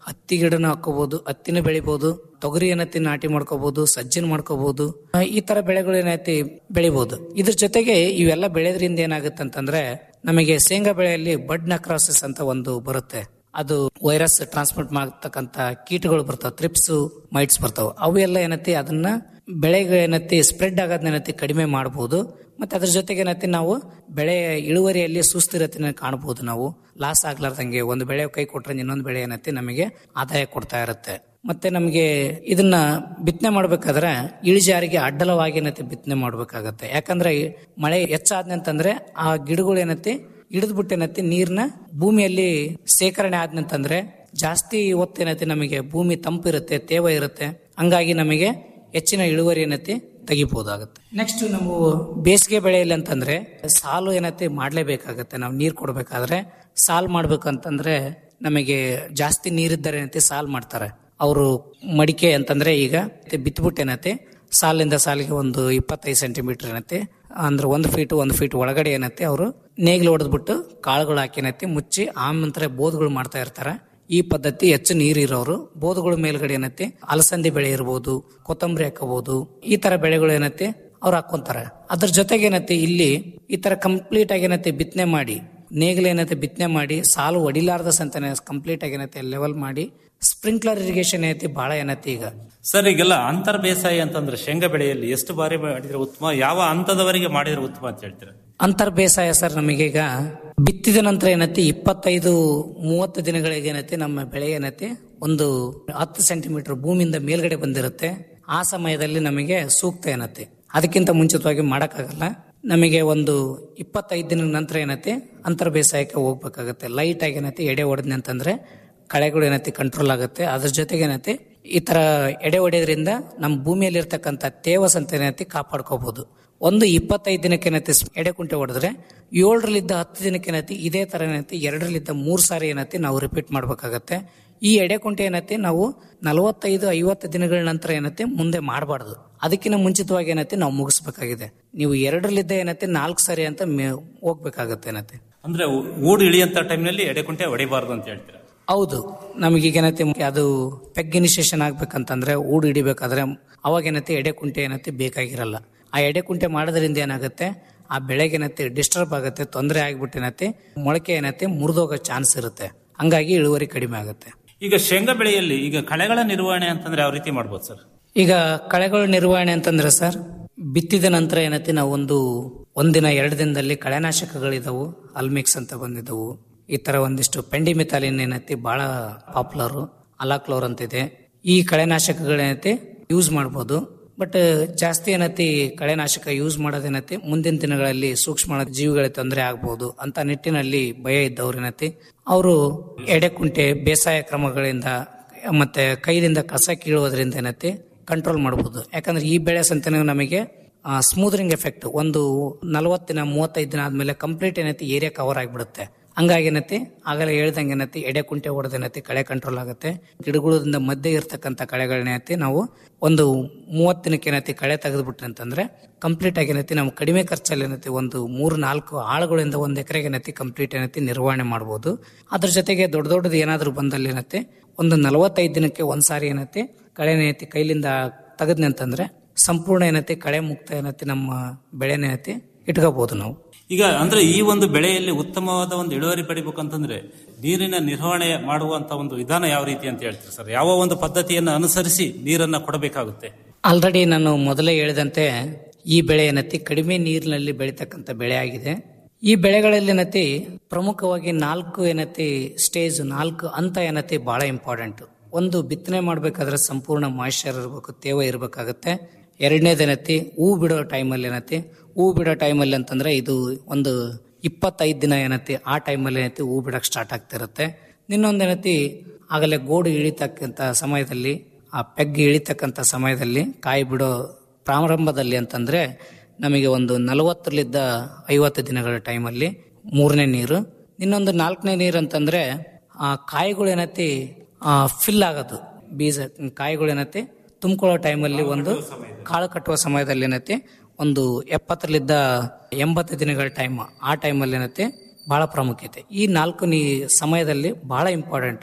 ಹತ್ತಿ ಗಿಡನ ಹಾಕೋಬಹುದು ಹತ್ತಿನ ಬೆಳಿಬಹುದು ತೊಗರಿ ಏನೈತಿ ನಾಟಿ ಮಾಡ್ಕೋಬಹುದು ಸಜ್ಜನ್ ಮಾಡ್ಕೋಬಹುದು ಆ, ಈ ತರ ಬೆಳೆಗಳು ಏನೈತಿ ಬೆಳಿಬಹುದು ಇದ್ರ ಜೊತೆಗೆ ಇವೆಲ್ಲ ಬೆಳೆದ್ರಿಂದ ಏನಾಗುತ್ತೆ ಅಂತಂದ್ರೆ ನಮಗೆ ಶೇಂಗಾ ಬೆಳೆಯಲ್ಲಿ ಬಡ್ ನಕ್ರಾಸಿಸ್ ಅಂತ ಒಂದು ಬರುತ್ತೆ ಅದು ವೈರಸ್ ಟ್ರಾನ್ಸ್ಮಿಟ್ ಮಾಡ್ತಕ್ಕಂತ ಕೀಟಗಳು ಬರ್ತಾವ ತ್ರಿಪ್ಸ್ ಮೈಟ್ಸ್ ಬರ್ತಾವ ಅವು ಎಲ್ಲ ಏನೈತಿ ಅದನ್ನ ಬೆಳೆಗೆ ಏನೈತಿ ಸ್ಪ್ರೆಡ್ ಆಗೋದನ್ನ ಏನೈತಿ ಕಡಿಮೆ ಮಾಡಬಹುದು ಮತ್ತೆ ಅದ್ರ ಜೊತೆಗೆ ಏನೈತಿ ನಾವು ಬೆಳೆ ಇಳುವರಿಯಲ್ಲಿ ಸುಸ್ಥಿರತೆನ ಕಾಣಬಹುದು ನಾವು ಲಾಸ್ ಆಗ್ಲಾರ್ದಂಗೆ ಒಂದು ಬೆಳೆ ಕೈ ಕೊಟ್ರೆ ಇನ್ನೊಂದು ಬೆಳೆ ಏನೈತಿ ನಮಗೆ ಆದಾಯ ಕೊಡ್ತಾ ಇರುತ್ತೆ ಮತ್ತೆ ನಮಗೆ ಇದನ್ನ ಬಿತ್ತನೆ ಮಾಡ್ಬೇಕಾದ್ರೆ ಇಳಿಜಾರಿಗೆ ಅಡ್ಡಲವಾಗಿ ಏನೈತಿ ಬಿತ್ತನೆ ಮಾಡ್ಬೇಕಾಗತ್ತೆ ಯಾಕಂದ್ರೆ ಈ ಮಳೆ ಹೆಚ್ಚಾದ್ನಂತಂದ್ರೆ ಆ ಗಿಡಗಳು ಏನೈತಿ ಹಿಡಿದ್ಬಿಟ್ಟು ಏನೈತಿ ನೀರ್ನ ಭೂಮಿಯಲ್ಲಿ ಸೇಕರಣೆ ಆದ್ನಂತಂದ್ರೆ ಜಾಸ್ತಿ ಹೊತ್ತೇನೈತಿ ನಮಗೆ ಭೂಮಿ ತಂಪಿರುತ್ತೆ ತೇವ ಇರುತ್ತೆ ಹಂಗಾಗಿ ನಮಗೆ ಹೆಚ್ಚಿನ ಇಳುವರಿ ಏನೈತಿ ತೆಗಿಬಹುದಾಗುತ್ತೆ ನೆಕ್ಸ್ಟ್ ನಾವು ಬೇಸಿಗೆ ಬೆಳೆಯಲ್ಲಿ ಅಂತಂದ್ರೆ ಸಾಲು ಏನೈತಿ ಮಾಡ್ಲೇಬೇಕಾಗತ್ತೆ ನಾವು ನೀರ್ ಕೊಡ್ಬೇಕಾದ್ರೆ ಸಾಲ್ ಮಾಡ್ಬೇಕಂತಂದ್ರೆ ನಮಗೆ ಜಾಸ್ತಿ ನೀರಿದ್ದರೆ ಏನೈತಿ ಸಾಲ್ ಮಾಡ್ತಾರೆ ಅವರು ಮಡಿಕೆ ಅಂತಂದ್ರೆ ಈಗ ಬಿತ್ಬಿಟ್ಟು ಏನೈತಿ ಸಾಲಿಂದ ಸಾಲಿಗೆ ಒಂದು ಇಪ್ಪತ್ತೈದು ಸೆಂಟಿಮೀಟರ್ ಏನೈತಿ ಅಂದ್ರೆ ಒಂದು ಫೀಟ್ ಒಂದು ಫೀಟ್ ಒಳಗಡೆ ಏನೈತಿ ಅವರು ನೇಗಿಲು ಹೊಡೆದ್ಬಿಟ್ಟು ಕಾಳುಗಳು ಹಾಕಿ ಏನೈತಿ ಮುಚ್ಚಿ ಆಮಂತರ ಬೋದ್ಗಳು ಮಾಡ್ತಾ ಇರ್ತಾರೆ ಈ ಪದ್ಧತಿ ಹೆಚ್ಚು ನೀರಿರೋರು ಬೋಧಗಳ ಮೇಲ್ಗಡೆ ಏನೈತಿ ಅಲಸಂದಿ ಬೆಳೆ ಇರ್ಬೋದು ಕೊತ್ತಂಬರಿ ಹಾಕಬಹುದು ಈ ತರ ಬೆಳೆಗಳು ಏನೈತಿ ಅವ್ರು ಹಾಕೊಂತಾರೆ ಅದ್ರ ಜೊತೆಗೆ ಏನೈತಿ ಇಲ್ಲಿ ಈ ತರ ಕಂಪ್ಲೀಟ್ ಆಗಿ ಏನೈತಿ ಬಿತ್ತನೆ ಮಾಡಿ ನೇಗಿಲು ಏನೈತಿ ಬಿತ್ತನೆ ಮಾಡಿ ಸಾಲು ಹೊಡಿಲಾರ್ದ ಸಂತಾನೆ ಕಂಪ್ಲೀಟ್ ಆಗಿ ಏನೈತಿ ಲೆವೆಲ್ ಮಾಡಿ ಸ್ಪ್ರಿಂಕ್ಲರ್ ಇರಿಗೇಷನ್ ಏನೈತಿ ಬಹಳ ಏನೈತಿ ಈಗ ಸರ್ ಈಗೆಲ್ಲ ಅಂತರ್ ಬೇಸಾಯ ಅಂತಂದ್ರೆ ಶೇಂಗಾ ಬೆಳೆಯಲ್ಲಿ ಎಷ್ಟು ಬಾರಿ ಮಾಡಿದ್ರೆ ಉತ್ತಮ ಯಾವ ಹಂತದವರೆಗೆ ಮಾಡಿದ್ರೆ ಉತ್ತಮ ಅಂತ ಹೇಳ್ತೀರಾ ಅಂತರ್ ಬೇಸಾಯ ಸರ್ ನಮಗೀಗ ಬಿತ್ತಿದ ನಂತರ ಏನೈತಿ ಇಪ್ಪತ್ತೈದು ಮೂವತ್ತು ದಿನಗಳಿಗೆ ಏನೈತಿ ನಮ್ಮ ಬೆಳೆ ಏನೈತಿ ಒಂದು ಹತ್ತು ಸೆಂಟಿಮೀಟರ್ ಭೂಮಿಯಿಂದ ಮೇಲ್ಗಡೆ ಬಂದಿರುತ್ತೆ ಆ ಸಮಯದಲ್ಲಿ ನಮಗೆ ಸೂಕ್ತ ಏನೈತಿ ಅದಕ್ಕಿಂತ ಮುಂಚಿತವಾಗಿ ಮಾಡಕ್ಕಾಗಲ್ಲ ನಮಗೆ ಒಂದು ಇಪ್ಪತ್ತೈದು ದಿನದ ನಂತರ ಏನೈತಿ ಅಂತರ್ ಬೇಸಾಯಕ್ಕೆ ಹೋಗ್ಬೇಕಾಗತ್ತೆ ಲೈಟ್ ಆಗಿ ಏನೈತಿ ಎಡೆ ಹೊಡೆದ್ನಿ ಅಂತಂದ್ರೆ ಕಳೆಗಳು ಏನೈತಿ ಕಂಟ್ರೋಲ್ ಆಗುತ್ತೆ ಅದ್ರ ಜೊತೆಗೆ ಏನೈತಿ ಈ ತರ ಎಡೆ ಹೊಡೆಯೋದ್ರಿಂದ ನಮ್ಮ ಭೂಮಿಯಲ್ಲಿ ಇರ್ತಕ್ಕಂಥ ತೇವಸ್ ಅಂತ ಏನೈತಿ ಕಾಪಾಡ್ಕೋಬಹುದು ಒಂದು ಇಪ್ಪತ್ತೈದು ದಿನಕ್ಕೆ ಏನೈತಿ ಎಡೆ ಕುಂಟೆ ಹೊಡೆದ್ರೆ ಏಳರಲ್ಲಿದ್ದ ಹತ್ತು ದಿನಕ್ಕೆ ಏನೈತಿ ಇದೇ ತರ ಏನೈತಿ ಎರಡರಲ್ಲಿದ್ದ ಮೂರ್ ಸಾರಿ ಏನೈತಿ ನಾವು ರಿಪೀಟ್ ಮಾಡ್ಬೇಕಾಗತ್ತೆ ಈ ಎಡೆ ಕುಂಟೆ ಏನೈತಿ ನಾವು ನಲವತ್ತೈದು ಐವತ್ತು ದಿನಗಳ ನಂತರ ಏನೈತಿ ಮುಂದೆ ಮಾಡಬಾರ್ದು ಅದಕ್ಕಿಂತ ಮುಂಚಿತವಾಗಿ ಏನೈತಿ ನಾವು ಮುಗಿಸ್ಬೇಕಾಗಿದೆ ನೀವು ಎರಡರಲ್ಲಿದ್ದ ಏನೈತಿ ನಾಲ್ಕು ಸಾರಿ ಅಂತ ಮೇ- ಹೋಗ್ಬೇಕಾಗತ್ತೆ ಏನೈತಿ ಅಂದ್ರೆ ಊಡು ಇಳಿಯಂತ ಟೈಮ್ನಲ್ಲಿ ಎಡೆಕುಂಟೆ ಹೊಡಿಬಾರ್ದು ಅಂತ ಹೇಳ್ತೀರಾ ಹೌದು ನಮಗೀಗ ಏನೈತಿ ಅದು ಪೆಗ್ ಇನಿಷಿಯೇಷನ್ ಆಗ್ಬೇಕಂತಂದ್ರೆ ಊಡು ಹಿಡಿಬೇಕಾದ್ರೆ ಅವಾಗ ಏನೈತಿ ಎಡೆ ಕುಂಟೆ ಏನೈತಿ ಬೇಕಾಗಿರಲ್ಲ ಆ ಎಡೆ ಕುಂಟೆ ಮಾಡೋದ್ರಿಂದ ಏನಾಗುತ್ತೆ ಆ ಬೆಳೆಗೆ ಏನೈತಿ ಡಿಸ್ಟರ್ಬ್ ಆಗುತ್ತೆ ತೊಂದರೆ ಆಗ್ಬಿಟ್ಟು ಏನೈತಿ ಮೊಳಕೆ ಏನೈತಿ ಮುರಿದೋಗೋ ಚಾನ್ಸ್ ಇರುತ್ತೆ ಹಂಗಾಗಿ ಇಳುವರಿ ಕಡಿಮೆ ಆಗುತ್ತೆ ಈಗ ಶೇಂಗಾ ಬೆಳೆಯಲ್ಲಿ ಈಗ ಕಳೆಗಳ ನಿರ್ವಹಣೆ ಅಂತಂದ್ರೆ ಯಾವ ರೀತಿ ಮಾಡ್ಬೋದು ಸರ್ ಈಗ ಕಳೆಗಳ ನಿರ್ವಹಣೆ ಅಂತಂದ್ರೆ ಸರ್ ಬಿತ್ತಿದ ನಂತರ ಏನೈತಿ ನಾವು ಒಂದು ಒಂದಿನ ಎರಡು ದಿನದಲ್ಲಿ ಕಳೆನಾಶಕಗಳಿದಾವು ಅಲ್ಮಿಕ್ಸ್ ಅಂತ ಬಂದಿದ್ದವು ಈ ತರ ಒಂದಿಷ್ಟು ಪೆಂಡಿಮಿಥಾಲಿನ್ ಏನೈತಿ ಬಹಳ ಪಾಪ್ಯುಲರ್ ಅಲಾಕ್ಲೋರ್ ಅಂತ ಇದೆ ಈ ಕಳೆನಾಶಕಗಳೇನೈತಿ ಯೂಸ್ ಮಾಡ್ಬೋದು ಬಟ್ ಜಾಸ್ತಿ ಏನೈತಿ ಕಳೆನಾಶಕ ಯೂಸ್ ಮಾಡೋದೇನೈತಿ ಮುಂದಿನ ದಿನಗಳಲ್ಲಿ ಸೂಕ್ಷ್ಮ ಜೀವಿಗಳ ತೊಂದರೆ ಆಗ್ಬಹುದು ಅಂತ ನಿಟ್ಟಿನಲ್ಲಿ ಭಯ ಇದ್ದವ್ರು ಏನೈತಿ ಅವರು ಎಡೆಕುಂಟೆ ಬೇಸಾಯ ಕ್ರಮಗಳಿಂದ ಮತ್ತೆ ಕೈಯಿಂದ ಕಸ ಕೀಳುವುದರಿಂದ ಏನೈತಿ ಕಂಟ್ರೋಲ್ ಮಾಡಬಹುದು ಯಾಕಂದ್ರೆ ಈ ಬೆಳೆ ಸಂತಾನ ನಮಗೆ ಸ್ಮೂದರಿಂಗ್ ಎಫೆಕ್ಟ್ ಒಂದು ನಲವತ್ತಿನ ಮೂವತ್ತೈದು ದಿನ ಆದ್ಮೇಲೆ ಕಂಪ್ಲೀಟ್ ಏನೈತಿ ಏರಿಯಾ ಕವರ್ ಆಗಿಬಿಡುತ್ತೆ ಹಂಗಾಗಿ ಏನೈತಿ ಆಗಲೇ ಹೇಳ್ದಂಗೆ ಏನೈತಿ ಎಡೆ ಕುಂಟೆ ಹೊಡೆದೇನೈತಿ ಕಳೆ ಕಂಟ್ರೋಲ್ ಆಗುತ್ತೆ ಗಿಡಗಳದಿಂದ ಮಧ್ಯೆ ಇರ್ತಕ್ಕಂಥ ಕಳೆಗಳನ್ನೈತಿ ನಾವು ಒಂದು ಮೂವತ್ತು ದಿನಕ್ಕೆ ಏನೈತಿ ಕಳೆ ತೆಗೆದ್ಬಿಟ್ರೆ ಅಂತಂದ್ರೆ ಕಂಪ್ಲೀಟ್ ಆಗಿ ಏನೈತಿ ನಾವು ಕಡಿಮೆ ಖರ್ಚಲ್ಲಿ ಏನೈತಿ ಒಂದು ಮೂರು ನಾಲ್ಕು ಆಳುಗಳಿಂದ ಒಂದು ಎಕರೆಗೆ ಏನೈತಿ ಕಂಪ್ಲೀಟ್ ಏನೈತಿ ನಿರ್ವಹಣೆ ಮಾಡಬಹುದು ಅದ್ರ ಜೊತೆಗೆ ದೊಡ್ಡ ದೊಡ್ಡದು ಏನಾದ್ರೂ ಬಂದಲ್ಲಿ ಏನೈತಿ ಒಂದು ನಲವತ್ತೈದು ದಿನಕ್ಕೆ ಒಂದ್ಸಾರಿ ಏನೈತಿ ಕಳೆ ಏನೈತಿ ಕೈಲಿಂದ ತೆಗೆದ್ನಿ ಅಂತಂದ್ರೆ ಸಂಪೂರ್ಣ ಏನೈತಿ ಕಳೆ ಮುಕ್ತ ಏನೈತಿ ನಮ್ಮ ಬೆಳೆನೇನೈತಿ ಇಟ್ಕೋಬಹುದು ನಾವು ಈಗ ಅಂದ್ರೆ ಈ ಒಂದು ಬೆಳೆಯಲ್ಲಿ ಉತ್ತಮವಾದ ಒಂದು ಇಳುವರಿ ಪಡಿಬೇಕಂತಂದ್ರೆ ನೀರಿನ ನಿರ್ವಹಣೆ ಮಾಡುವಂತ ಒಂದು ವಿಧಾನ ಯಾವ ರೀತಿ ಅಂತ ಹೇಳ್ತೀರಿ ಸರ್ ಯಾವ ಒಂದು ಪದ್ಧತಿಯನ್ನು ಅನುಸರಿಸಿ ನೀರನ್ನ ಕೊಡಬೇಕಾಗುತ್ತೆ ಆಲ್ರೆಡಿ ನಾನು ಮೊದಲೇ ಹೇಳಿದಂತೆ ಈ ಬೆಳೆ ಏನತಿ ಕಡಿಮೆ ನೀರಿನಲ್ಲಿ ಬೆಳೀತಕ್ಕಂಥ ಬೆಳೆ ಆಗಿದೆ ಈ ಬೆಳೆಗಳಲ್ಲಿ ಏನತಿ ಪ್ರಮುಖವಾಗಿ ನಾಲ್ಕು ಏನತಿ ಸ್ಟೇಜ್ ನಾಲ್ಕು ಹಂತ ಏನತಿ ಬಹಳ ಇಂಪಾರ್ಟೆಂಟ್ ಒಂದು ಬಿತ್ತನೆ ಮಾಡಬೇಕಾದ್ರೆ ಸಂಪೂರ್ಣ ಮಾಯಿಶ್ಚರ್ ಇರಬೇಕು ತೇವ ಇರಬೇಕಾಗತ್ತೆ ಎರಡನೇದೇನತಿ ಹೂ ಬಿಡೋ ಟೈಮಲ್ಲಿ ಏನತಿ ಹೂ ಬಿಡೋ ಟೈಮಲ್ಲಿ ಅಂತಂದ್ರೆ ಇದು ಒಂದು ಇಪ್ಪತ್ತೈದು ದಿನ ಏನತಿ ಆ ಟೈಮಲ್ಲಿ ಏನತಿ ಹೂ ಬಿಡಕ್ಕೆ ಸ್ಟಾರ್ಟ್ ಆಗ್ತಿರುತ್ತೆ ಇನ್ನೊಂದು ಏನತಿ ಆಗಲೇ ಗೋಡು ಇಳಿತಕ್ಕಂಥ ಸಮಯದಲ್ಲಿ ಆ ಪೆಗ್ ಇಳಿತಕ್ಕಂಥ ಸಮಯದಲ್ಲಿ ಕಾಯಿ ಬಿಡೋ ಪ್ರಾರಂಭದಲ್ಲಿ ಅಂತಂದ್ರೆ ನಮಗೆ ಒಂದು ನಲವತ್ತರಲ್ಲಿದ್ದ ಐವತ್ತು ದಿನಗಳ ಟೈಮಲ್ಲಿ ಮೂರನೇ ನೀರು ಇನ್ನೊಂದು ನಾಲ್ಕನೇ ನೀರು ಅಂತಂದ್ರೆ ಆ ಕಾಯಿಗಳು ಏನತಿ ಫಿಲ್ ಆಗೋದು ಬೀಜ ಕಾಯಿಗಳು ಏನತಿ ತುಂಬಿಕೊಳ್ಳೋ ಟೈಮಲ್ಲಿ ಒಂದು ಕಾಳು ಕಟ್ಟುವ ಸಮಯದಲ್ಲಿ ಏನತಿ ಒಂದು ಎಪ್ಪತ್ತರಲ್ಲಿದ್ದ ಎಂಬತ್ತು ದಿನಗಳ ಟೈಮ್ ಆ ಟೈಮಲ್ಲಿ ಏನತಿ ಬಹಳ ಪ್ರಾಮುಖ್ಯತೆ ಈ ನಾಲ್ಕು ನೀ ಸಮಯದಲ್ಲಿ ಬಹಳ ಇಂಪಾರ್ಟೆಂಟ್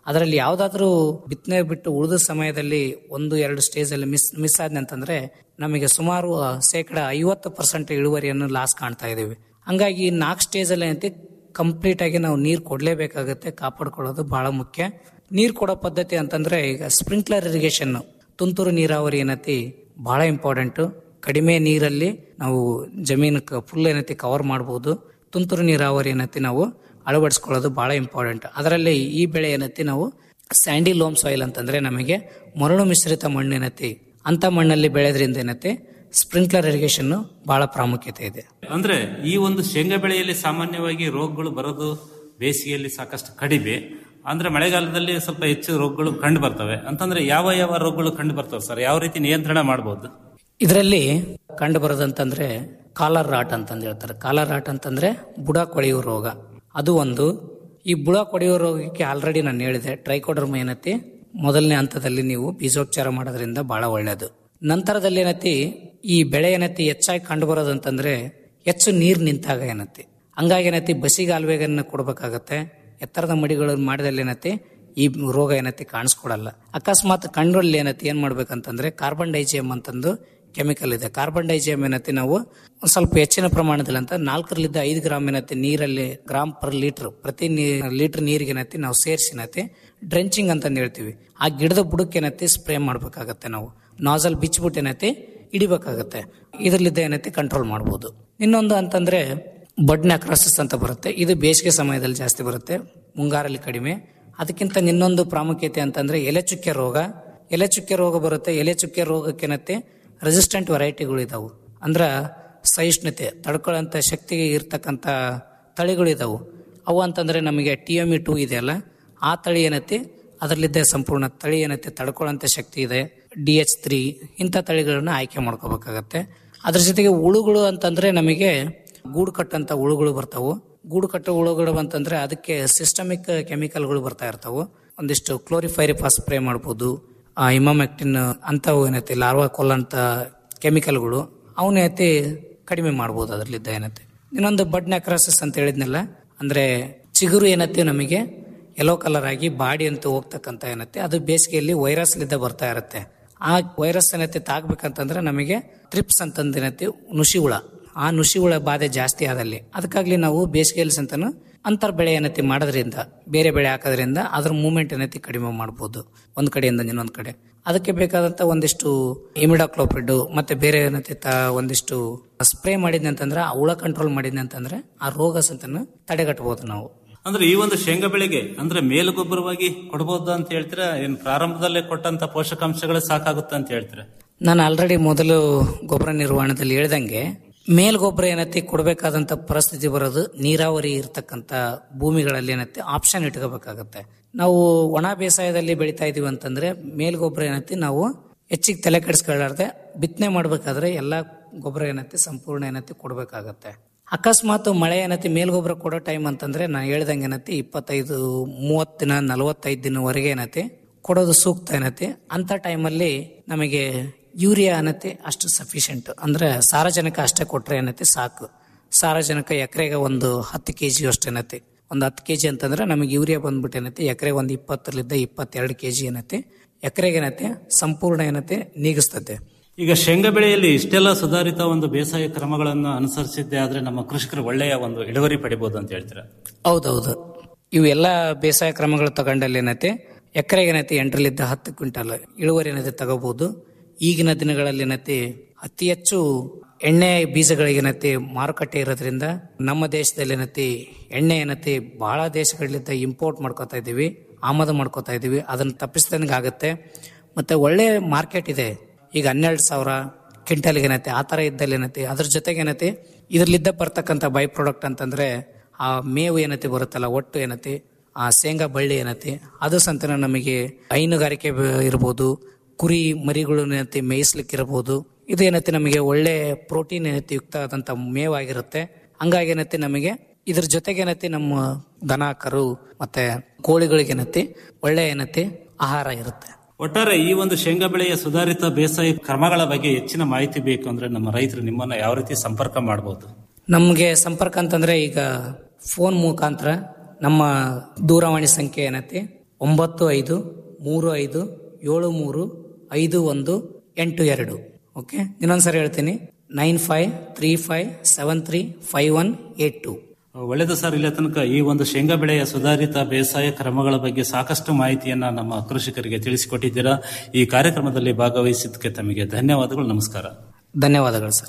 ಅದರಲ್ಲಿ ಯಾವ್ದಾದ್ರೂ ಬಿತ್ತನೆ ಬಿಟ್ಟು ಉಳಿದ ಸಮಯದಲ್ಲಿ ಒಂದು ಎರಡು ಸ್ಟೇಜ್ ಅಲ್ಲಿ ಮಿಸ್ ಮಿಸ್ ಆದ್ನೆ ಅಂತಂದ್ರೆ ನಮಗೆ ಸುಮಾರು ಆ, ಶೇಕಡ ಐವತ್ತು ಪರ್ಸೆಂಟ್ ಇಳುವರಿಯನ್ನು ಲಾಸ್ ಕಾಣ್ತಾ ಇದ್ದೀವಿ ಹಂಗಾಗಿ ಈ ನಾಲ್ಕು ಸ್ಟೇಜ್ ಅಲ್ಲಿ ಏನೈತಿ ಕಂಪ್ಲೀಟ್ ಆಗಿ ನಾವು ನೀರು ಕೊಡ್ಲೇಬೇಕಾಗತ್ತೆ ಕಾಪಾಡ್ಕೊಳ್ಳೋದು ಬಹಳ ಮುಖ್ಯ ನೀರು ಕೊಡೋ ಪದ್ಧತಿ ಅಂತಂದ್ರೆ ಈಗ ಸ್ಪ್ರಿಂಕ್ಲರ್ ಇರಿಗೇಷನ್ ತುಂತುರು ನೀರಾವರಿ ಏನೈತಿ ಬಹಳ ಇಂಪಾರ್ಟೆಂಟ್ ಕಡಿಮೆ ನೀರಲ್ಲಿ ನಾವು ಜಮೀನು ಫುಲ್ ಏನೈತಿ ಕವರ್ ಮಾಡಬಹುದು ತುಂತುರು ನೀರಾವರಿ ಏನೈತಿ ನಾವು ಅಳವಡಿಸ್ಕೊಳ್ಳೋದು ಬಹಳ ಇಂಪಾರ್ಟೆಂಟ್ ಅದರಲ್ಲಿ ಈ ಬೆಳೆ ಏನೈತಿ ನಾವು ಸ್ಯಾಂಡಿ ಲೋಮ್ ಸಾಯಿಲ್ ಅಂತಂದ್ರೆ ನಮಗೆ ಮರಳು ಮಿಶ್ರಿತ ಮಣ್ಣು ಏನೈತಿ ಅಂತ ಮಣ್ಣಲ್ಲಿ ಬೆಳೆದ್ರಿಂದ ಏನೈತಿ ಸ್ಪ್ರಿಂಕ್ಲರ್ ಇರಿಗೇಷನ್ ಬಹಳ ಪ್ರಾಮುಖ್ಯತೆ ಇದೆ ಅಂದ್ರೆ ಈ ಒಂದು ಶೇಂಗಾ ಬೆಳೆಯಲ್ಲಿ ಸಾಮಾನ್ಯವಾಗಿ ರೋಗಗಳು ಬರೋದು ಬೇಸಿಗೆಯಲ್ಲಿ ಸಾಕಷ್ಟು ಕಡಿಮೆ ಅಂದ್ರೆ ಮಳೆಗಾಲದಲ್ಲಿ ಸ್ವಲ್ಪ ಹೆಚ್ಚು ರೋಗಗಳು ಕಂಡು ಬರ್ತವೆ ಅಂತಂದ್ರೆ ಯಾವ ಯಾವ ರೋಗಗಳು ಕಂಡು ಬರ್ತವೆ ಸರ್ ಯಾವ ರೀತಿ ನಿಯಂತ್ರಣ ಮಾಡಬಹುದು ಇದರಲ್ಲಿ ಕಂಡು ಬರೋದಂತಂದ್ರೆ ಕಾಲರ್ ರಾಟ್ ಅಂತಂದು ಹೇಳ್ತಾರೆ ಕಾಲರ್ ರಾಟ್ ಅಂತಂದ್ರೆ ಬುಡ ಕೊಳೆಯುವ ರೋಗ ಅದು ಒಂದು ಈ ಬುಡ ಕೊಳೆಯುವ ರೋಗಕ್ಕೆ ಆಲ್ರೆಡಿ ನಾನು ಹೇಳಿದೆ ಟ್ರೈಕೋಡರ್ಮ ಏನತಿ ಮೊದಲನೇ ಹಂತದಲ್ಲಿ ನೀವು ಬೀಜೋಪಚಾರ ಮಾಡೋದ್ರಿಂದ ಬಹಳ ಒಳ್ಳೆಯದು ನಂತರದಲ್ಲಿ ಏನತಿ ಈ ಬೆಳೆ ಏನತಿ ಹೆಚ್ಚಾಗಿ ಕಂಡು ಬರೋದಂತಂದ್ರೆ ಹೆಚ್ಚು ನೀರು ನಿಂತಾಗ ಏನತಿ ಹಂಗಾಗಿ ಏನತಿ ಬಸಿಗಾಲುವೆಗನ್ನ ಕೊಡ್ಬೇಕಾಗತ್ತೆ ಎತ್ತರದ ಮಡಿಗಳು ಮಾಡಿದಲ್ಲಿ ಏನತಿ ಈ ರೋಗ ಏನತಿ ಕಾಣಿಸ್ಕೊಡಲ್ಲ ಅಕಸ್ಮಾತ್ ಕಂಡ್ರಲ್ಲಿ ಏನತಿ ಏನ್ ಮಾಡ್ಬೇಕಂತಂದ್ರೆ ಕಾರ್ಬನ್ ಡೈಜಿಯಮ್ ಅಂತಂದು ಕೆಮಿಕಲ್ ಇದೆ ಕಾರ್ಬನ್ ಡೈಜಿಯಮ್ ಏನತಿ ನಾವು ಒಂದ್ ಸ್ವಲ್ಪ ಹೆಚ್ಚಿನ ಪ್ರಮಾಣದಲ್ಲಿ ಅಂತ ನಾಲ್ಕರಲ್ಲಿದ್ದ ಐದು ಗ್ರಾಮ್ ಏನತಿ ನೀರಲ್ಲಿ ಗ್ರಾಮ್ ಪರ್ ಲೀಟರ್ ಪ್ರತಿ ಲೀಟರ್ ನೀರಿಗೆ ಏನತಿ ನಾವು ಸೇರಿಸಿ ಏನತಿ ಡ್ರೆಂಚಿಂಗ್ ಅಂತಂದು ಹೇಳ್ತೀವಿ ಆ ಗಿಡದ ಬುಡಕ್ಕೆ ಏನತಿ ಸ್ಪ್ರೇ ಮಾಡ್ಬೇಕಾಗತ್ತೆ ನಾವು ನಾಸಲ್ ಬಿಚ್ಬಿಟ್ಟು ಏನತಿ ಹಿಡಿಬೇಕಾಗತ್ತೆ ಇದರಲ್ಲಿದ್ದ ಏನೈತಿ ಕಂಟ್ರೋಲ್ ಮಾಡ್ಬೋದು ಇನ್ನೊಂದು ಅಂತಂದ್ರೆ ಬಡ್ ನೆಕ್ರೋಸಿಸ್ ಅಂತ ಬರುತ್ತೆ ಇದು ಬೇಸಿಗೆ ಸಮಯದಲ್ಲಿ ಜಾಸ್ತಿ ಬರುತ್ತೆ ಮುಂಗಾರಲ್ಲಿ ಕಡಿಮೆ ಅದಕ್ಕಿಂತ ಇನ್ನೊಂದು ಪ್ರಾಮುಖ್ಯತೆ ಅಂತಂದ್ರೆ ಎಲೆ ಚುಕ್ಕೆ ರೋಗ ಎಲೆ ಚುಕ್ಕೆ ರೋಗ ಬರುತ್ತೆ ಎಲೆ ಚುಕ್ಕೆ ರೋಗಕ್ಕೇನತ್ತೆ ರೆಸಿಸ್ಟೆಂಟ್ ವೆರೈಟಿಗಳು ಇದಾವು ಅಂದ್ರ ಸಹಿಷ್ಣುತೆ ತಡ್ಕೊಳ್ಳೋಂಥ ಶಕ್ತಿ ಇರ್ತಕ್ಕಂಥ ತಳಿಗಳು ಇದಾವು ಅವು ಅಂತಂದ್ರೆ ನಮಗೆ ಟಿ ಎಮ್ ಇ ಟೂ ಇದೆಯಲ್ಲ ಆ ತಳಿ ಏನೈತಿ ಅದರಲ್ಲಿದ್ದ ಸಂಪೂರ್ಣ ತಳಿ ಏನೈತಿ ತಡ್ಕೊಳ್ಳೋಂಥ ಶಕ್ತಿ ಇದೆ ಡಿ ಎಚ್ ತ್ರೀ ಇಂಥ ತಳಿಗಳನ್ನ ಆಯ್ಕೆ ಮಾಡ್ಕೋಬೇಕಾಗತ್ತೆ ಅದ್ರ ಜೊತೆಗೆ ಹುಳುಗಳು ಅಂತಂದ್ರೆ ನಮಗೆ ಗೂಡು ಕಟ್ಟಂತ ಹುಳುಗಳು ಬರ್ತಾವು ಗೂಡು ಕಟ್ಟೋ ಹುಳುಗಳು ಅಂತಂದ್ರೆ ಅದಕ್ಕೆ ಸಿಸ್ಟಮಿಕ್ ಕೆಮಿಕಲ್ಗಳು ಬರ್ತಾ ಇರ್ತಾವು ಒಂದಿಷ್ಟು ಕ್ಲೋರಿಫೈರಿಫಾಸ್ ಸ್ಪ್ರೇ ಮಾಡ್ಬೋದು ಇಮಾಮೆಕ್ಟಿನ್ ಅಂತವು ಏನೈತಿ ಲಾರ್ವಾ ಕೊಲ್ಲಂತ ಕೆಮಿಕಲ್ಗಳು ಅವನೈತಿ ಕಡಿಮೆ ಮಾಡ್ಬೋದು ಅದರಲ್ಲಿದ್ದ ಏನೈತಿ ಇನ್ನೊಂದು ಬಡ್ ನೆಕ್ರಾಸಿಸ್ ಅಂತ ಹೇಳಿದ್ನಲ್ಲ ಅಂದ್ರೆ ಚಿಗುರು ಏನೈತಿ ನಮಗೆ ಯೆಲ್ಲೋ ಕಲರ್ ಆಗಿ ಬಾಡಿ ಅಂತ ಹೋಗ್ತಕ್ಕಂತ ಏನತ್ತೆ ಅದು ಬೇಸಿಗೆಯಲ್ಲಿ ವೈರಸ್ ಲಿದ್ದ ಬರ್ತಾ ಇರುತ್ತೆ ಆ ವೈರಸ್ ಏನೈತಿ ತಾಗ್ಬೇಕಂತಂದ್ರೆ ನಮಗೆ ಟ್ರಿಪ್ಸ್ ಅಂತಂದು ಏನೈತಿ ನುಸಿ ಹುಳ ಆ ನುಸಿ ಹುಳ ಬಾಧೆ ಜಾಸ್ತಿ ಆದಲ್ಲಿ ಅದಕ್ಕಾಗ್ಲಿ ನಾವು ಬೇಸಿಗೆಯಲ್ಲಿ ಸಂತಾನು ಅಂತರ್ ಬೆಳೆ ಏನೈತಿ ಮಾಡೋದ್ರಿಂದ ಬೇರೆ ಬೆಳೆ ಹಾಕೋದ್ರಿಂದ ಅದ್ರ ಮೂವ್ಮೆಂಟ್ ಏನೈತಿ ಕಡಿಮೆ ಮಾಡ್ಬೋದು ಒಂದ್ ಕಡೆಯಿಂದ ಇನ್ನೊಂದ್ ಕಡೆ ಅದಕ್ಕೆ ಬೇಕಾದಂತ ಒಂದಿಷ್ಟು ಇಮಿಡಾಕ್ಲೋಪಿಡ್ ಮತ್ತೆ ಬೇರೆ ಏನೈತಿ ತ- ಒಂದಿಷ್ಟು ಸ್ಪ್ರೇ ಮಾಡಿದ್ನಿ ಅಂತಂದ್ರೆ ಆ ಹುಳ ಕಂಟ್ರೋಲ್ ಮಾಡಿದ್ನಿ ಅಂತಂದ್ರೆ ಆ ರೋಗ ಸಂತನ ತಡೆಗಟ್ಟಬಹುದು ನಾವು ಅಂದ್ರೆ ಈ ಒಂದು ಶೇಂಗಾ ಬೆಳೆಗೆ ಅಂದ್ರೆ ಮೇಲುಗೊಬ್ಬರವಾಗಿ ಕೊಡಬಹುದು ಅಂತ ಹೇಳ್ತೀರಾ ಏನ್ ಪ್ರಾರಂಭದಲ್ಲೇ ಕೊಟ್ಟಂತ ಪೋಷಕಾಂಶಗಳು ಸಾಕಾಗುತ್ತೆ ಅಂತ ಹೇಳ್ತೀರಾ ನಾನು ಆಲ್ರೆಡಿ ಮೊದಲು ಗೊಬ್ಬರ ನಿರ್ವಹಣೆದಲ್ಲಿ ಹೇಳ್ದಂಗೆ ಮೇಲ್ಗೊಬ್ಬರ ಏನೈತಿ ಕೊಡಬೇಕಾದಂತ ಪರಿಸ್ಥಿತಿ ಬರೋದು ನೀರಾವರಿ ಇರ್ತಕ್ಕಂಥ ಭೂಮಿಗಳಲ್ಲಿ ಏನೈತಿ ಆಪ್ಷನ್ ಇಟ್ಕೋಬೇಕಾಗತ್ತೆ ನಾವು ಒಣ ಬೇಸಾಯದಲ್ಲಿ ಬೆಳಿತಾ ಇದೀವಿ ಅಂತಂದ್ರೆ ಮೇಲ್ಗೊಬ್ಬರ ಏನೈತಿ ನಾವು ಹೆಚ್ಚಿಗೆ ತಲೆ ಕೆಡಿಸ್ಕೊಳ್ಳಾರ್ದೆ ಬಿತ್ತನೆ ಮಾಡ್ಬೇಕಾದ್ರೆ ಎಲ್ಲಾ ಗೊಬ್ಬರ ಏನೈತಿ ಸಂಪೂರ್ಣ ಏನೈತಿ ಕೊಡ್ಬೇಕಾಗತ್ತೆ ಅಕಸ್ಮಾತ್ ಮಳೆ ಏನೈತಿ ಮೇಲ್ಗೊಬ್ಬರ ಕೊಡೋ ಟೈಮ್ ಅಂತಂದ್ರೆ ನಾನು ಹೇಳ್ದಂಗೆ ಏನೈತಿ ಇಪ್ಪತ್ತೈದು ಮೂವತ್ತು ದಿನ ನಲವತ್ತೈದು ದಿನವರೆಗೆ ಏನೈತಿ ಕೊಡೋದು ಸೂಕ್ತ ಏನೈತಿ ಅಂತ ಟೈಮಲ್ಲಿ ನಮಗೆ ಯೂರಿಯಾ ಏನೈತಿ ಅಷ್ಟು ಸಫಿಶಿಯಂಟ್ ಅಂದ್ರೆ ಸಾರಜನಕ ಅಷ್ಟೇ ಕೊಟ್ರೆ ಏನೈತಿ ಸಾಕು ಸಾರಜನಕ ಎಕರೆಗೆ ಒಂದು ಹತ್ತು ಕೆ ಜಿ ಅಷ್ಟು ಏನೈತಿ ಒಂದು ಹತ್ತು ಕೆ ಜಿ ಅಂತಂದ್ರೆ ನಮಗೆ ಯೂರಿಯಾ ಬಂದ್ಬಿಟ್ಟು ಏನೈತಿ ಎಕರೆಗೆ ಒಂದು ಇಪ್ಪತ್ತರಿಂದ ಇಪ್ಪತ್ತೆರಡು ಕೆ ಜಿ ಏನೈತಿ ಎಕರೆಗೆ ಏನೈತಿ ಸಂಪೂರ್ಣ ಏನೈತಿ ನೀಗಿಸ್ತದೆ ಈಗ ಶೇಂಗಾ ಬೆಳೆಯಲ್ಲಿ ಇಷ್ಟೆಲ್ಲ ಸುಧಾರಿತ ಒಂದು ಬೇಸಾಯ ಕ್ರಮಗಳನ್ನು ಅನುಸರಿಸಿದ್ದೆ ಆದ್ರೆ ನಮ್ಮ ಕೃಷಿಕರು ಒಳ್ಳೆಯ ಒಂದು ಇಳುವರಿ ಪಡಿಬಹುದು ಅಂತ ಹೇಳ್ತೀರಾ ಹೌದೌದು ಇವೆಲ್ಲ ಬೇಸಾಯ ಕ್ರಮಗಳು ತಗೊಂಡಲ್ಲಿ ಏನೈತಿ ಎಕರೆಗೆ ಏನೈತಿ ಎಂಟರಲ್ಲಿದ್ದ ಹತ್ತು ಕ್ವಿಂಟಲ್ ಇಳುವರಿ ಏನೈತಿ ತಗೋಬಹುದು ಈಗಿನ ದಿನಗಳಲ್ಲಿ ಏನೈತಿ ಅತಿ ಹೆಚ್ಚು ಎಣ್ಣೆ ಬೀಜಗಳಿಗೆ ಏನೈತಿ ಮಾರುಕಟ್ಟೆ ಇರೋದ್ರಿಂದ ನಮ್ಮ ದೇಶದಲ್ಲಿ ಏನೈತಿ ಎಣ್ಣೆ ಏನೈತಿ ಬಹಳ ದೇಶಗಳಿಂದ ಇಂಪೋರ್ಟ್ ಮಾಡ್ಕೋತಾ ಇದೀವಿ ಆಮದು ಮಾಡ್ಕೋತಾ ಇದೀವಿ ಅದನ್ನ ತಪ್ಪಿಸ್ದಂಗೆ ಆಗುತ್ತೆ ಮತ್ತೆ ಒಳ್ಳೆ ಮಾರ್ಕೆಟ್ ಇದೆ ಈಗ ಹನ್ನೆರಡು ಸಾವಿರ ಕ್ವಿಂಟಲ್ಗೆ ಏನೈತಿ ಆ ಥರ ಇದ್ದಲ್ಲಿ ಏನೈತಿ ಅದ್ರ ಜೊತೆಗೆ ಏನೈತಿ ಇದ್ರಲ್ಲಿದ್ದ ಬರ್ತಕ್ಕಂಥ ಬೈ ಪ್ರಾಡಕ್ಟ್ ಅಂತಂದ್ರೆ ಆ ಮೇವು ಏನೈತಿ ಬರುತ್ತಲ್ಲ ಒಟ್ಟು ಏನೈತಿ ಆ ಶೇಂಗಾ ಬಳ್ಳಿ ಏನೈತಿ ಅದು ಸಂತನ ನಮಗೆ ಹೈನುಗಾರಿಕೆ ಬ- ಇರ್ಬೋದು ಕುರಿ ಮರಿಗಳು ಏನೈತಿ ಮೇಯಿಸ್ಲಿಕ್ಕೆ ಇರ್ಬೋದು ಇದು ಏನೈತಿ ನಮಗೆ ಒಳ್ಳೆ ಪ್ರೋಟೀನ್ ಏನೈತಿ ಯುಕ್ತ ಆದಂತ ಮೇವಾಗಿರುತ್ತೆ ಹಂಗಾಗಿ ಏನೈತಿ ನಮಗೆ ಇದ್ರ ಜೊತೆಗೆ ಏನೈತಿ ನಮ್ಮ ದನ ಕರು ಮತ್ತೆ ಕೋಳಿಗಳಿಗೆ ಏನೈತಿ ಒಳ್ಳೆ ಏನೈತಿ ಆಹಾರ ಇರುತ್ತೆ ಒಟ್ಟಾರೆ ಈ ಒಂದು ಶೇಂಗಾ ಬೆಳೆಯ ಸುಧಾರಿತ ಬೇಸಾಯ ಕ್ರಮಗಳ ಬಗ್ಗೆ ಹೆಚ್ಚಿನ ಮಾಹಿತಿ ಬೇಕು ಅಂದ್ರೆ ನಮ್ಮ ರೈತರು ನಿಮ್ಮನ್ನ ಯಾವ ರೀತಿ ಸಂಪರ್ಕ ಮಾಡಬಹುದು ನಮಗೆ ಸಂಪರ್ಕ ಅಂತಂದ್ರೆ ಈಗ ಫೋನ್ ಮುಖಾಂತರ ನಮ್ಮ ದೂರವಾಣಿ ಸಂಖ್ಯೆ ಏನೈತಿ ಒಂಬತ್ತು ಐದು ಮೂರು ಐದು ಏಳು ಮೂರು ಐದು ಒಂದು ಎಂಟು ಎರಡು ಓಕೆ ಇನ್ನೊಂದ್ಸರಿ ಹೇಳ್ತೀನಿ nine five three five seven three five one eight two ಒಳ್ಳೆಯದು ಸರ್ ಇಲ್ಲಿ ತನಕ ಈ ಒಂದು ಶೇಂಗಾ ಬೆಳೆಯ ಸುಧಾರಿತ ಬೇಸಾಯ ಕ್ರಮಗಳ ಬಗ್ಗೆ ಸಾಕಷ್ಟು ಮಾಹಿತಿಯನ್ನ ನಮ್ಮ ಕೃಷಿಕರಿಗೆ ತಿಳಿಸಿಕೊಟ್ಟಿದ್ದೀರಾ ಈ ಕಾರ್ಯಕ್ರಮದಲ್ಲಿ ಭಾಗವಹಿಸಿದ್ದಕ್ಕೆ ತಮಗೆ ಧನ್ಯವಾದಗಳು ನಮಸ್ಕಾರ ಧನ್ಯವಾದಗಳು ಸರ್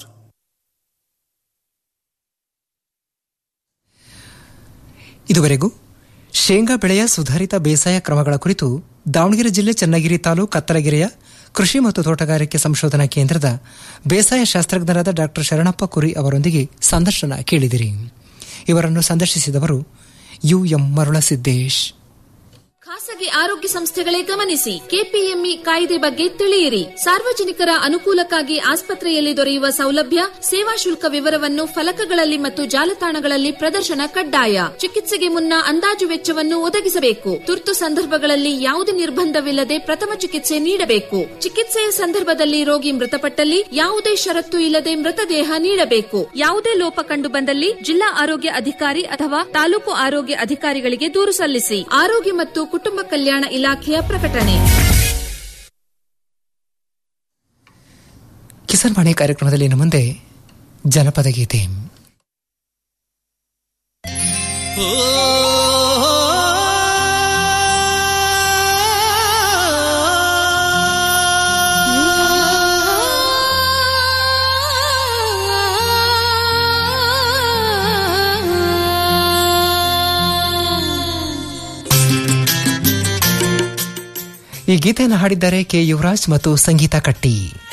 ಇದುವರೆಗೂ ಶೇಂಗಾ ಬೆಳೆಯ ಸುಧಾರಿತ ಬೇಸಾಯ ಕ್ರಮಗಳ ಕುರಿತು ದಾವಣಗೆರೆ ಜಿಲ್ಲೆ ಚನ್ನಗಿರಿ ತಾಲೂಕು ಕತ್ತಲಗೆರೆಯ ಕೃಷಿ ಮತ್ತು ತೋಟಗಾರಿಕೆ ಸಂಶೋಧನಾ ಕೇಂದ್ರದ ಬೇಸಾಯ ಶಾಸ್ತ್ರಜ್ಞರಾದ ಡಾಕ್ಟರ್ ಶರಣಪ್ಪ ಕುರಿ ಅವರೊಂದಿಗೆ ಸಂದರ್ಶನ ಕೇಳಿದಿರಿ ಇವರನ್ನು ಸಂದರ್ಶಿಸಿದವರು ಯು ಎಂ ಮರುಳಸಿದ್ದೇಶ್ ಖಾಸಗಿ ಆರೋಗ್ಯ ಸಂಸ್ಥೆಗಳೇ ಗಮನಿಸಿ ಕೆಪಿಎಂಇ ಕಾಯ್ದೆ ಬಗ್ಗೆ ತಿಳಿಯಿರಿ ಸಾರ್ವಜನಿಕರ ಅನುಕೂಲಕ್ಕಾಗಿ ಆಸ್ಪತ್ರೆಯಲ್ಲಿ ದೊರೆಯುವ ಸೌಲಭ್ಯ ಸೇವಾ ಶುಲ್ಕ ವಿವರವನ್ನು ಫಲಕಗಳಲ್ಲಿ ಮತ್ತು ಜಾಲತಾಣಗಳಲ್ಲಿ ಪ್ರದರ್ಶನ ಕಡ್ಡಾಯ ಚಿಕಿತ್ಸೆಗೆ ಮುನ್ನ ಅಂದಾಜು ವೆಚ್ಚವನ್ನು ಒದಗಿಸಬೇಕು ತುರ್ತು ಸಂದರ್ಭಗಳಲ್ಲಿ ಯಾವುದೇ ನಿರ್ಬಂಧವಿಲ್ಲದೆ ಪ್ರಥಮ ಚಿಕಿತ್ಸೆ ನೀಡಬೇಕು ಚಿಕಿತ್ಸೆಯ ಸಂದರ್ಭದಲ್ಲಿ ರೋಗಿ ಮೃತಪಟ್ಟಲ್ಲಿ ಯಾವುದೇ ಷರತ್ತು ಇಲ್ಲದೆ ಮೃತದೇಹ ನೀಡಬೇಕು ಯಾವುದೇ ಲೋಪ ಕಂಡು ಬಂದಲ್ಲಿ ಜಿಲ್ಲಾ ಆರೋಗ್ಯ ಅಧಿಕಾರಿ ಅಥವಾ ತಾಲೂಕು ಆರೋಗ್ಯ ಅಧಿಕಾರಿಗಳಿಗೆ ದೂರು ಸಲ್ಲಿಸಿ ಆರೋಗ್ಯ ಮತ್ತು ಕುಟುಂಬ ಕಲ್ಯಾಣ ಇಲಾಖೆಯ ಪ್ರಕಟಣೆ ಕಿಸಾನ್ ವಾಣಿ ಕಾರ್ಯಕ್ರಮದಲ್ಲಿ ಇನ್ನು ಮುಂದೆ ಜನಪದ ಗೀತೆ ಈ ಗೀತೆಯನ್ನು ಹಾಡಿದ್ದಾರೆ ಕೆ ಯುವರಾಜ್ ಮತ್ತು ಸಂಗೀತ ಕಟ್ಟಿ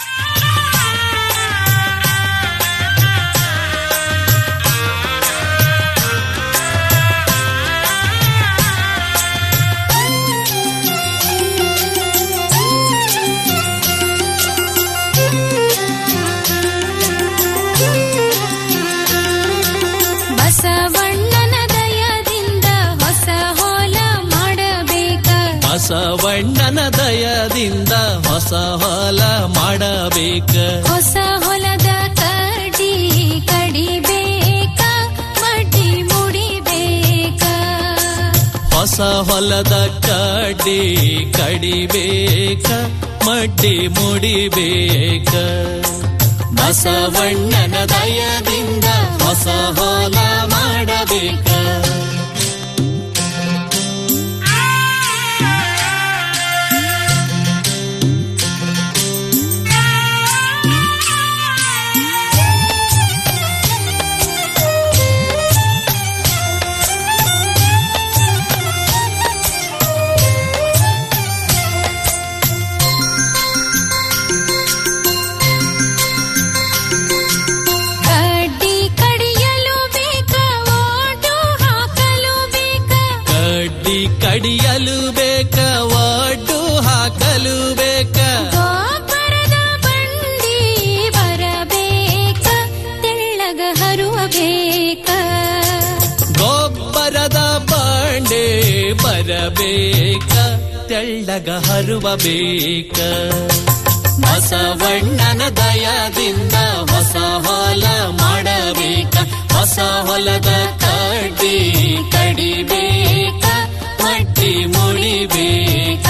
ಬಸವಣ್ಣನ ದಯದಿಂದ ಹೊಸ ಹೋಲ ಮಾಡಬೇಕ ಬಸವಣ್ಣನ ದಯದಿಂದ ಹೊಸ ಹೊಲ ಮಾಡಬೇಕ ಹೊಸ ಹೊಲದ ಕಡಿ ಕಡಿಬೇಕ ಮಡಿ ಮುಡಿಬೇಕ ಹೊಸ ಹೊಲದ ಕಡ್ಡಿ ಕಡಿಬೇಕ ಮಡ್ಡಿ ಮುಡಿಬೇಕ ಬಸವಣ್ಣನ ದಯದಿಂದ ಹೊಸ ಹೊಲ ಮಾಡಬೇಕ ಕಡ್ಡಿ ಕಡಿಯಲು ಬೇಕ ಓಟು ಹಾಕಲು ಬೇಕ ಕಡ್ಡಿ ಕಡಿಯಲು ಬೇಕ ಒಡ್ಡು ಹಾಕಲು ಬೇಕ ಗೊಬ್ಬರದ ಬಂಡಿ ಬರಬೇಕ ತೆಳ್ಳಗ ಹರುವ ಬೇಕ ಗೊಬ್ಬರದ ಬಂಡೆ ಬರಬೇಕ ತೆಳ್ಳಗ ಹರುವ ಬೇಕ ಬಸವಣ್ಣನ ದಯದಿಂದ ಹೊಸ ಹೊಲ ಮಾಡಬೇಕ ಹೊಸ ಹೊಲದ ಕಡ್ಡಿ ಕಡಿಬೇಕ ಮಟ್ಟಿ ಮುಡಿಬೇಕ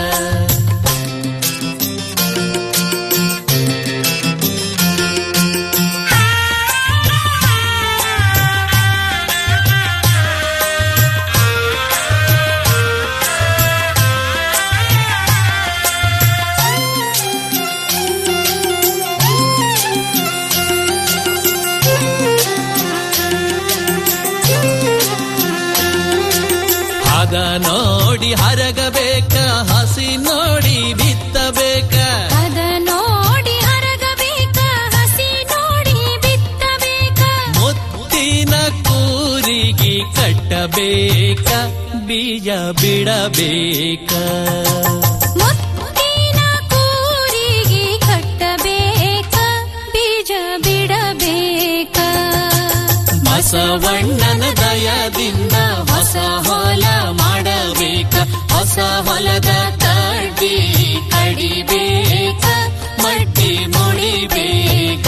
ಹದ ನೋಡಿ ಹರಗಬೇಕ ಹಸಿ ನೋಡಿ ಬಿತ್ತಬೇಕ ಅದ ನೋಡಿ ಹರಗಬೇಕ ಹಸಿ ನೋಡಿ ಬಿತ್ತಬೇಕ ಮುತ್ತಿನ ಕೂರಿಗೆ ಕಟ್ಟಬೇಕ ಬೀಜ ಬಿಡಬೇಕ ಮುತ್ತಿನ ಕೂರಿಗೆ ಕಟ್ಟಬೇಕ ಬೀಜ ಬಿಡಬೇಕ ಬಸವಣ್ಣನ ದಯದಿಂದ ಹೊಸ ಹೊಲ ಮಾಡಬೇಕ ಹೊಸ ಹೊಲದ ಕಡ್ಡಿ ಕಡಿಬೇಕ ಮಟ್ಟಿ ಮುಡಿಬೇಕ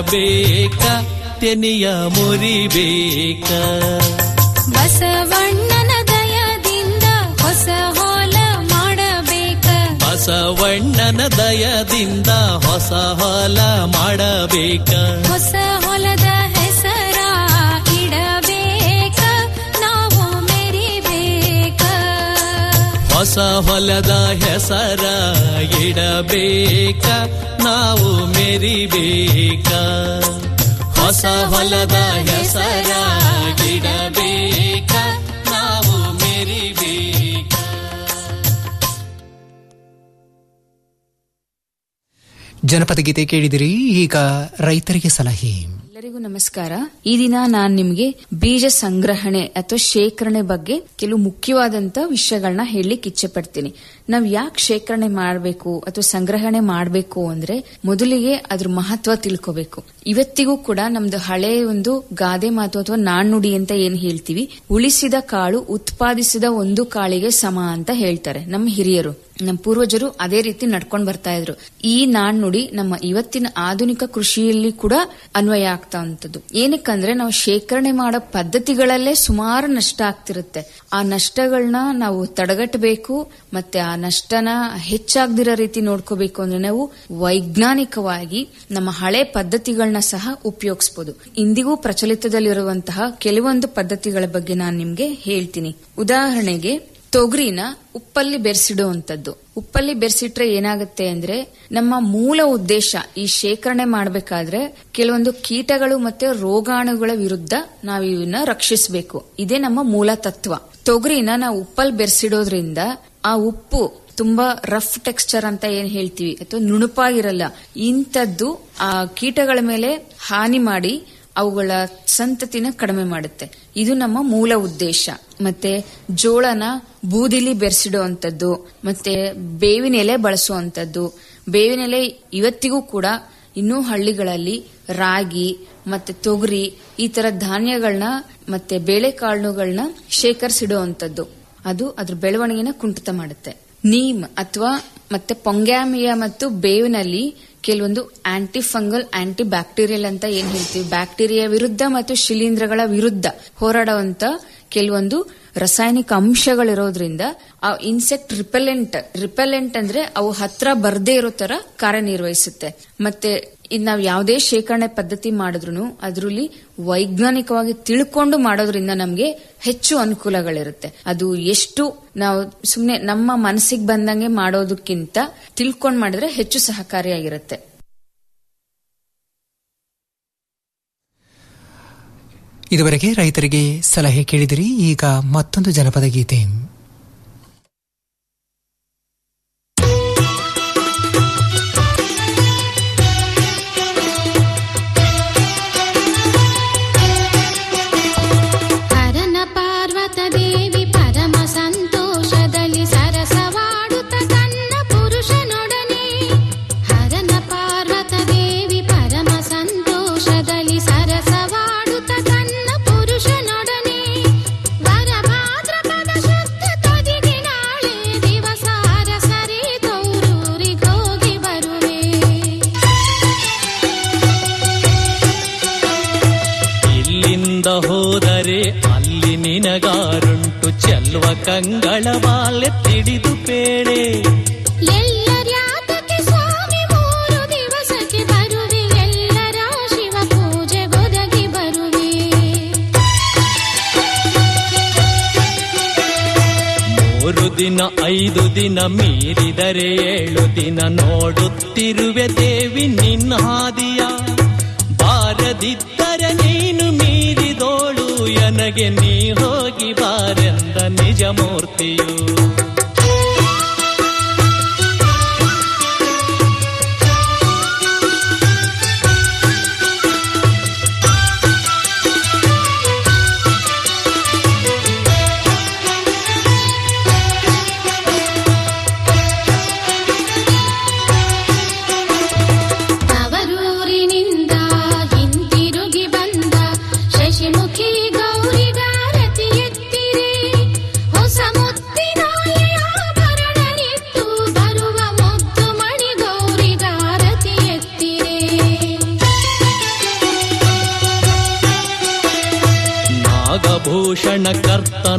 ಮಾಡಬೇಕ ತೆನೆಯ ಮುರಿಬೇಕ ಬಸವಣ್ಣನ ದಯದಿಂದ ಹೊಸ ಹೊಲ ಮಾಡಬೇಕ ಬಸವಣ್ಣನ ದಯದಿಂದ ಹೊಸ ಹೊಲ ಮಾಡಬೇಕ ಹೊಸ ಹೊಲದ ಹೆಸರ ಇಡಬೇಕ ನಾವು ಮೆರಿಬೇಕ ಹೊಸ ಹೊಲದ ಹೆಸರ ಇಡಬೇಕ ನಾವು ಮೆರಿಬೇಕ ಹೊಸ ಹೊಲದ ಹೆಸರ ಇಡಬೇಕ ನಾವು ಮೆರಿಬೇಕ ಜನಪದ ಗೀತೆ ಕೇಳಿದಿರಿ ಈಗ ರೈತರಿಗೆ ಸಲಹೆ ಎಲ್ಲರಿಗೂ ನಮಸ್ಕಾರ ಈ ದಿನ ನಾನ್ ನಿಮ್ಗೆ ಬೀಜ ಸಂಗ್ರಹಣೆ ಅಥವಾ ಶೇಖರಣೆ ಬಗ್ಗೆ ಕೆಲವು ಮುಖ್ಯವಾದಂತ ವಿಷಯಗಳನ್ನ ಹೇಳಲಿಕ್ಕೆ ಇಚ್ಛೆ ಪಡ್ತೀನಿ ನಾವ್ ಯಾಕೆ ಶೇಖರಣೆ ಮಾಡಬೇಕು ಅಥವಾ ಸಂಗ್ರಹಣೆ ಮಾಡಬೇಕು ಅಂದ್ರೆ ಮೊದಲಿಗೆ ಅದ್ರ ಮಹತ್ವ ತಿಳ್ಕೋಬೇಕು ಇವತ್ತಿಗೂ ಕೂಡ ನಮ್ದು ಹಳೆ ಒಂದು ಗಾದೆ ಮಾತು ಅಥವಾ ನಾಣ್ಣುಡಿ ಅಂತ ಏನ್ ಹೇಳ್ತೀವಿ ಉಳಿಸಿದ ಕಾಳು ಉತ್ಪಾದಿಸಿದ ಒಂದು ಕಾಳಿಗೆ ಸಮ ಅಂತ ಹೇಳ್ತಾರೆ ನಮ್ಮ ಹಿರಿಯರು ನಮ್ಮ ಪೂರ್ವಜರು ಅದೇ ರೀತಿ ನಡ್ಕೊಂಡ್ ಬರ್ತಾ ಇದ್ರು ಈ ನಾಣ್ಣುಡಿ ನಮ್ಮ ಇವತ್ತಿನ ಆಧುನಿಕ ಕೃಷಿಯಲ್ಲಿ ಕೂಡ ಅನ್ವಯ ಆಗ್ತಾ ಉಂಟದ್ದು ಏನಕ್ಕಂದ್ರೆ ನಾವು ಶೇಖರಣೆ ಮಾಡೋ ಪದ್ಧತಿಗಳಲ್ಲೇ ಸುಮಾರು ನಷ್ಟ ಆಗ್ತಿರುತ್ತೆ ಆ ನಷ್ಟಗಳನ್ನ ನಾವು ತಡೆಗಟ್ಟಬೇಕು ಮತ್ತೆ ಆ ನಷ್ಟನ ಹೆಚ್ಚಾಗ್ದಿರೋ ರೀತಿ ನೋಡ್ಕೋಬೇಕು ಅಂದ್ರೆ ನಾವು ವೈಜ್ಞಾನಿಕವಾಗಿ ನಮ್ಮ ಹಳೆ ಪದ್ಧತಿಗಳನ್ನ ಸಹ ಉಪಯೋಗಿಸಬಹುದು ಇಂದಿಗೂ ಪ್ರಚಲಿತದಲ್ಲಿರುವಂತಹ ಕೆಲವೊಂದು ಪದ್ಧತಿಗಳ ಬಗ್ಗೆ ನಾನು ನಿಮ್ಗೆ ಹೇಳ್ತೀನಿ ಉದಾಹರಣೆಗೆ ತೊಗರಿನ ಉಪ್ಪಲ್ಲಿ ಬೆರೆಸಿಡುವಂತದ್ದು ಉಪ್ಪಲ್ಲಿ ಬೆರೆಸಿಟ್ರೆ ಏನಾಗುತ್ತೆ ಅಂದ್ರೆ ನಮ್ಮ ಮೂಲ ಉದ್ದೇಶ ಈ ಶೇಖರಣೆ ಮಾಡಬೇಕಾದ್ರೆ ಕೆಲವೊಂದು ಕೀಟಗಳು ಮತ್ತೆ ರೋಗಾಣುಗಳ ವಿರುದ್ಧ ನಾವು ಇವನ್ನ ರಕ್ಷಿಸಬೇಕು ಇದೇ ನಮ್ಮ ಮೂಲ ತತ್ವ ತೊಗರಿನ ನಾವು ಉಪ್ಪಲ್ಲಿ ಬೆರೆಸಿಡೋದ್ರಿಂದ ಆ ಉಪ್ಪು ತುಂಬಾ ರಫ್ ಟೆಕ್ಸ್ಚರ್ ಅಂತ ಏನ್ ಹೇಳ್ತೀವಿ ಅಥವಾ ನುಣುಪಾಗಿರಲ್ಲ ಇಂಥದ್ದು ಆ ಕೀಟಗಳ ಮೇಲೆ ಹಾನಿ ಮಾಡಿ ಅವುಗಳ ಸಂತತಿನ ಕಡಿಮೆ ಮಾಡುತ್ತೆ ಇದು ನಮ್ಮ ಮೂಲ ಉದ್ದೇಶ ಮತ್ತೆ ಜೋಳನ ಬೂದಿಲಿ ಬೆರೆಸಿಡುವಂಥದ್ದು ಮತ್ತೆ ಬೇವಿನ ಎಲೆ ಬಳಸುವಂಥದ್ದು ಬೇವಿನ ಎಲೆ ಇವತ್ತಿಗೂ ಕೂಡ ಇನ್ನೂ ಹಳ್ಳಿಗಳಲ್ಲಿ ರಾಗಿ ಮತ್ತೆ ತೊಗರಿ ಈ ತರ ಧಾನ್ಯಗಳನ್ನ ಮತ್ತೆ ಬೇಳೆಕಾಳುಗಳನ್ನ ಶೇಖರಿಸಿಡುವಂಥದ್ದು ಅದು ಅದ್ರ ಬೆಳವಣಿಗೆನ ಕುಂಠಿತ ಮಾಡುತ್ತೆ ನೀಮ್ ಅಥವಾ ಮತ್ತೆ ಪೊಂಗ್ಯಾಮಿಯಾ ಮತ್ತು ಬೇವಿನಲ್ಲಿ ಕೆಲವೊಂದು ಆಂಟಿ ಫಂಗಲ್ ಆಂಟಿ ಬ್ಯಾಕ್ಟೀರಿಯಲ್ ಅಂತ ಏನ್ ಹೇಳ್ತೀವಿ ಬ್ಯಾಕ್ಟೀರಿಯಾ ವಿರುದ್ಧ ಮತ್ತು ಶಿಲೀಂಧ್ರಗಳ ವಿರುದ್ಧ ಹೋರಾಡುವಂತ ಕೆಲವೊಂದು ರಾಸಾಯನಿಕ ಅಂಶಗಳಿರೋದ್ರಿಂದ ಆ ಇನ್ಸೆಕ್ಟ್ ರಿಪೆಲೆಂಟ್ ರಿಪೆಲೆಂಟ್ ಅಂದ್ರೆ ಅವು ಹತ್ರ ಬರ್ದೇ ಇರೋ ತರ ಕಾರ್ಯನಿರ್ವಹಿಸುತ್ತೆ ಮತ್ತೆ ಇದ್ ನಾವ್ ಯಾವುದೇ ಶೇಖರಣೆ ಪದ್ಧತಿ ಮಾಡಿದ್ರು ಅದ್ರಲ್ಲಿ ವೈಜ್ಞಾನಿಕವಾಗಿ ತಿಳ್ಕೊಂಡು ಮಾಡೋದ್ರಿಂದ ನಮ್ಗೆ ಹೆಚ್ಚು ಅನುಕೂಲಗಳಿರುತ್ತೆ ಅದು ಎಷ್ಟು ನಾವು ಸುಮ್ನೆ ನಮ್ಮ ಮನಸ್ಸಿಗೆ ಬಂದಂಗೆ ಮಾಡೋದಕ್ಕಿಂತ ತಿಳ್ಕೊಂಡ್ ಮಾಡಿದ್ರೆ ಹೆಚ್ಚು ಸಹಕಾರಿಯಾಗಿರುತ್ತೆ ಇದುವರೆಗೆ ರೈತರಿಗೆ ಸಲಹೆ ಕೇಳಿದಿರಿ ಈಗ ಮತ್ತೊಂದು ಜನಪದ ಗೀತೆ ಹರನ ಪಾರ್ವತ ದೇವಿ ಪರಮ ಸಂತೋಷದಲ್ಲಿ ಸರಸವಾಡುತ್ತ ತನ್ನ ಪುರುಷನೊಡನೆ ಹರನ ಪಾರ್ವತ ದೇವಿ ಪರಮ ಸಂತೋಷದಲ್ಲಿ ಸರಸವಾಡುತ್ತ ತನ್ನ ಪುರುಷನೊಡನೆ ವರಭಾದ್ರಪದ ಶುದ್ಧ ತದಿಗೆ ನಾಳೆ ದಿವಸ ಅರಸರೇ ತೌರೂರಿಗೋಗಿ ಬರುವೆ ಇಲ್ಲಿಂದ ಹೋದರೆ ಅಲ್ಲಿ ನಿನಗಾರುಂಟು ಚೆಲ್ವ ಕಂಗಳ ಬಾಲ್ಯ ತಿಳಿದು ಪೇಳೆ ಎಲ್ಲರ್ಯಾತಕ್ಕೆ ಸ್ವಾಮಿ ಮೂರು ದಿವಸಕ್ಕೆ ಬರುವೆ ಎಲ್ಲರ ಶಿವ ಪೂಜೆ ಒದಗಿ ಬರುವೆ ಮೂರು ದಿನ ಐದು ದಿನ ಮೀರಿದರೆ ಏಳು ದಿನ ನೋಡುತ್ತಿರುವೆ ದೇವಿ ನಿನ್ನ ಹಾದಿಯ ಬಾರದಿದ್ದರೆ ನೀನು ಮೀರಿದೋಳು ಎನಗೆ ನೀ ಹೋಗಿ ಬಾರೆಂದ ನಿಜ ಮೂರ್ತಿಯು ತವರೂರಿನಿಂದ ಹಿಂತಿರುಗಿ ಬಂದ ಶಶಿಮುಖಿ ಗೌರಿಗಾರತಿ ಎತ್ತಿರೆ ಹೊಸ ಮುತ್ತಿನ ಭೂಷಣ ಕರ್ತ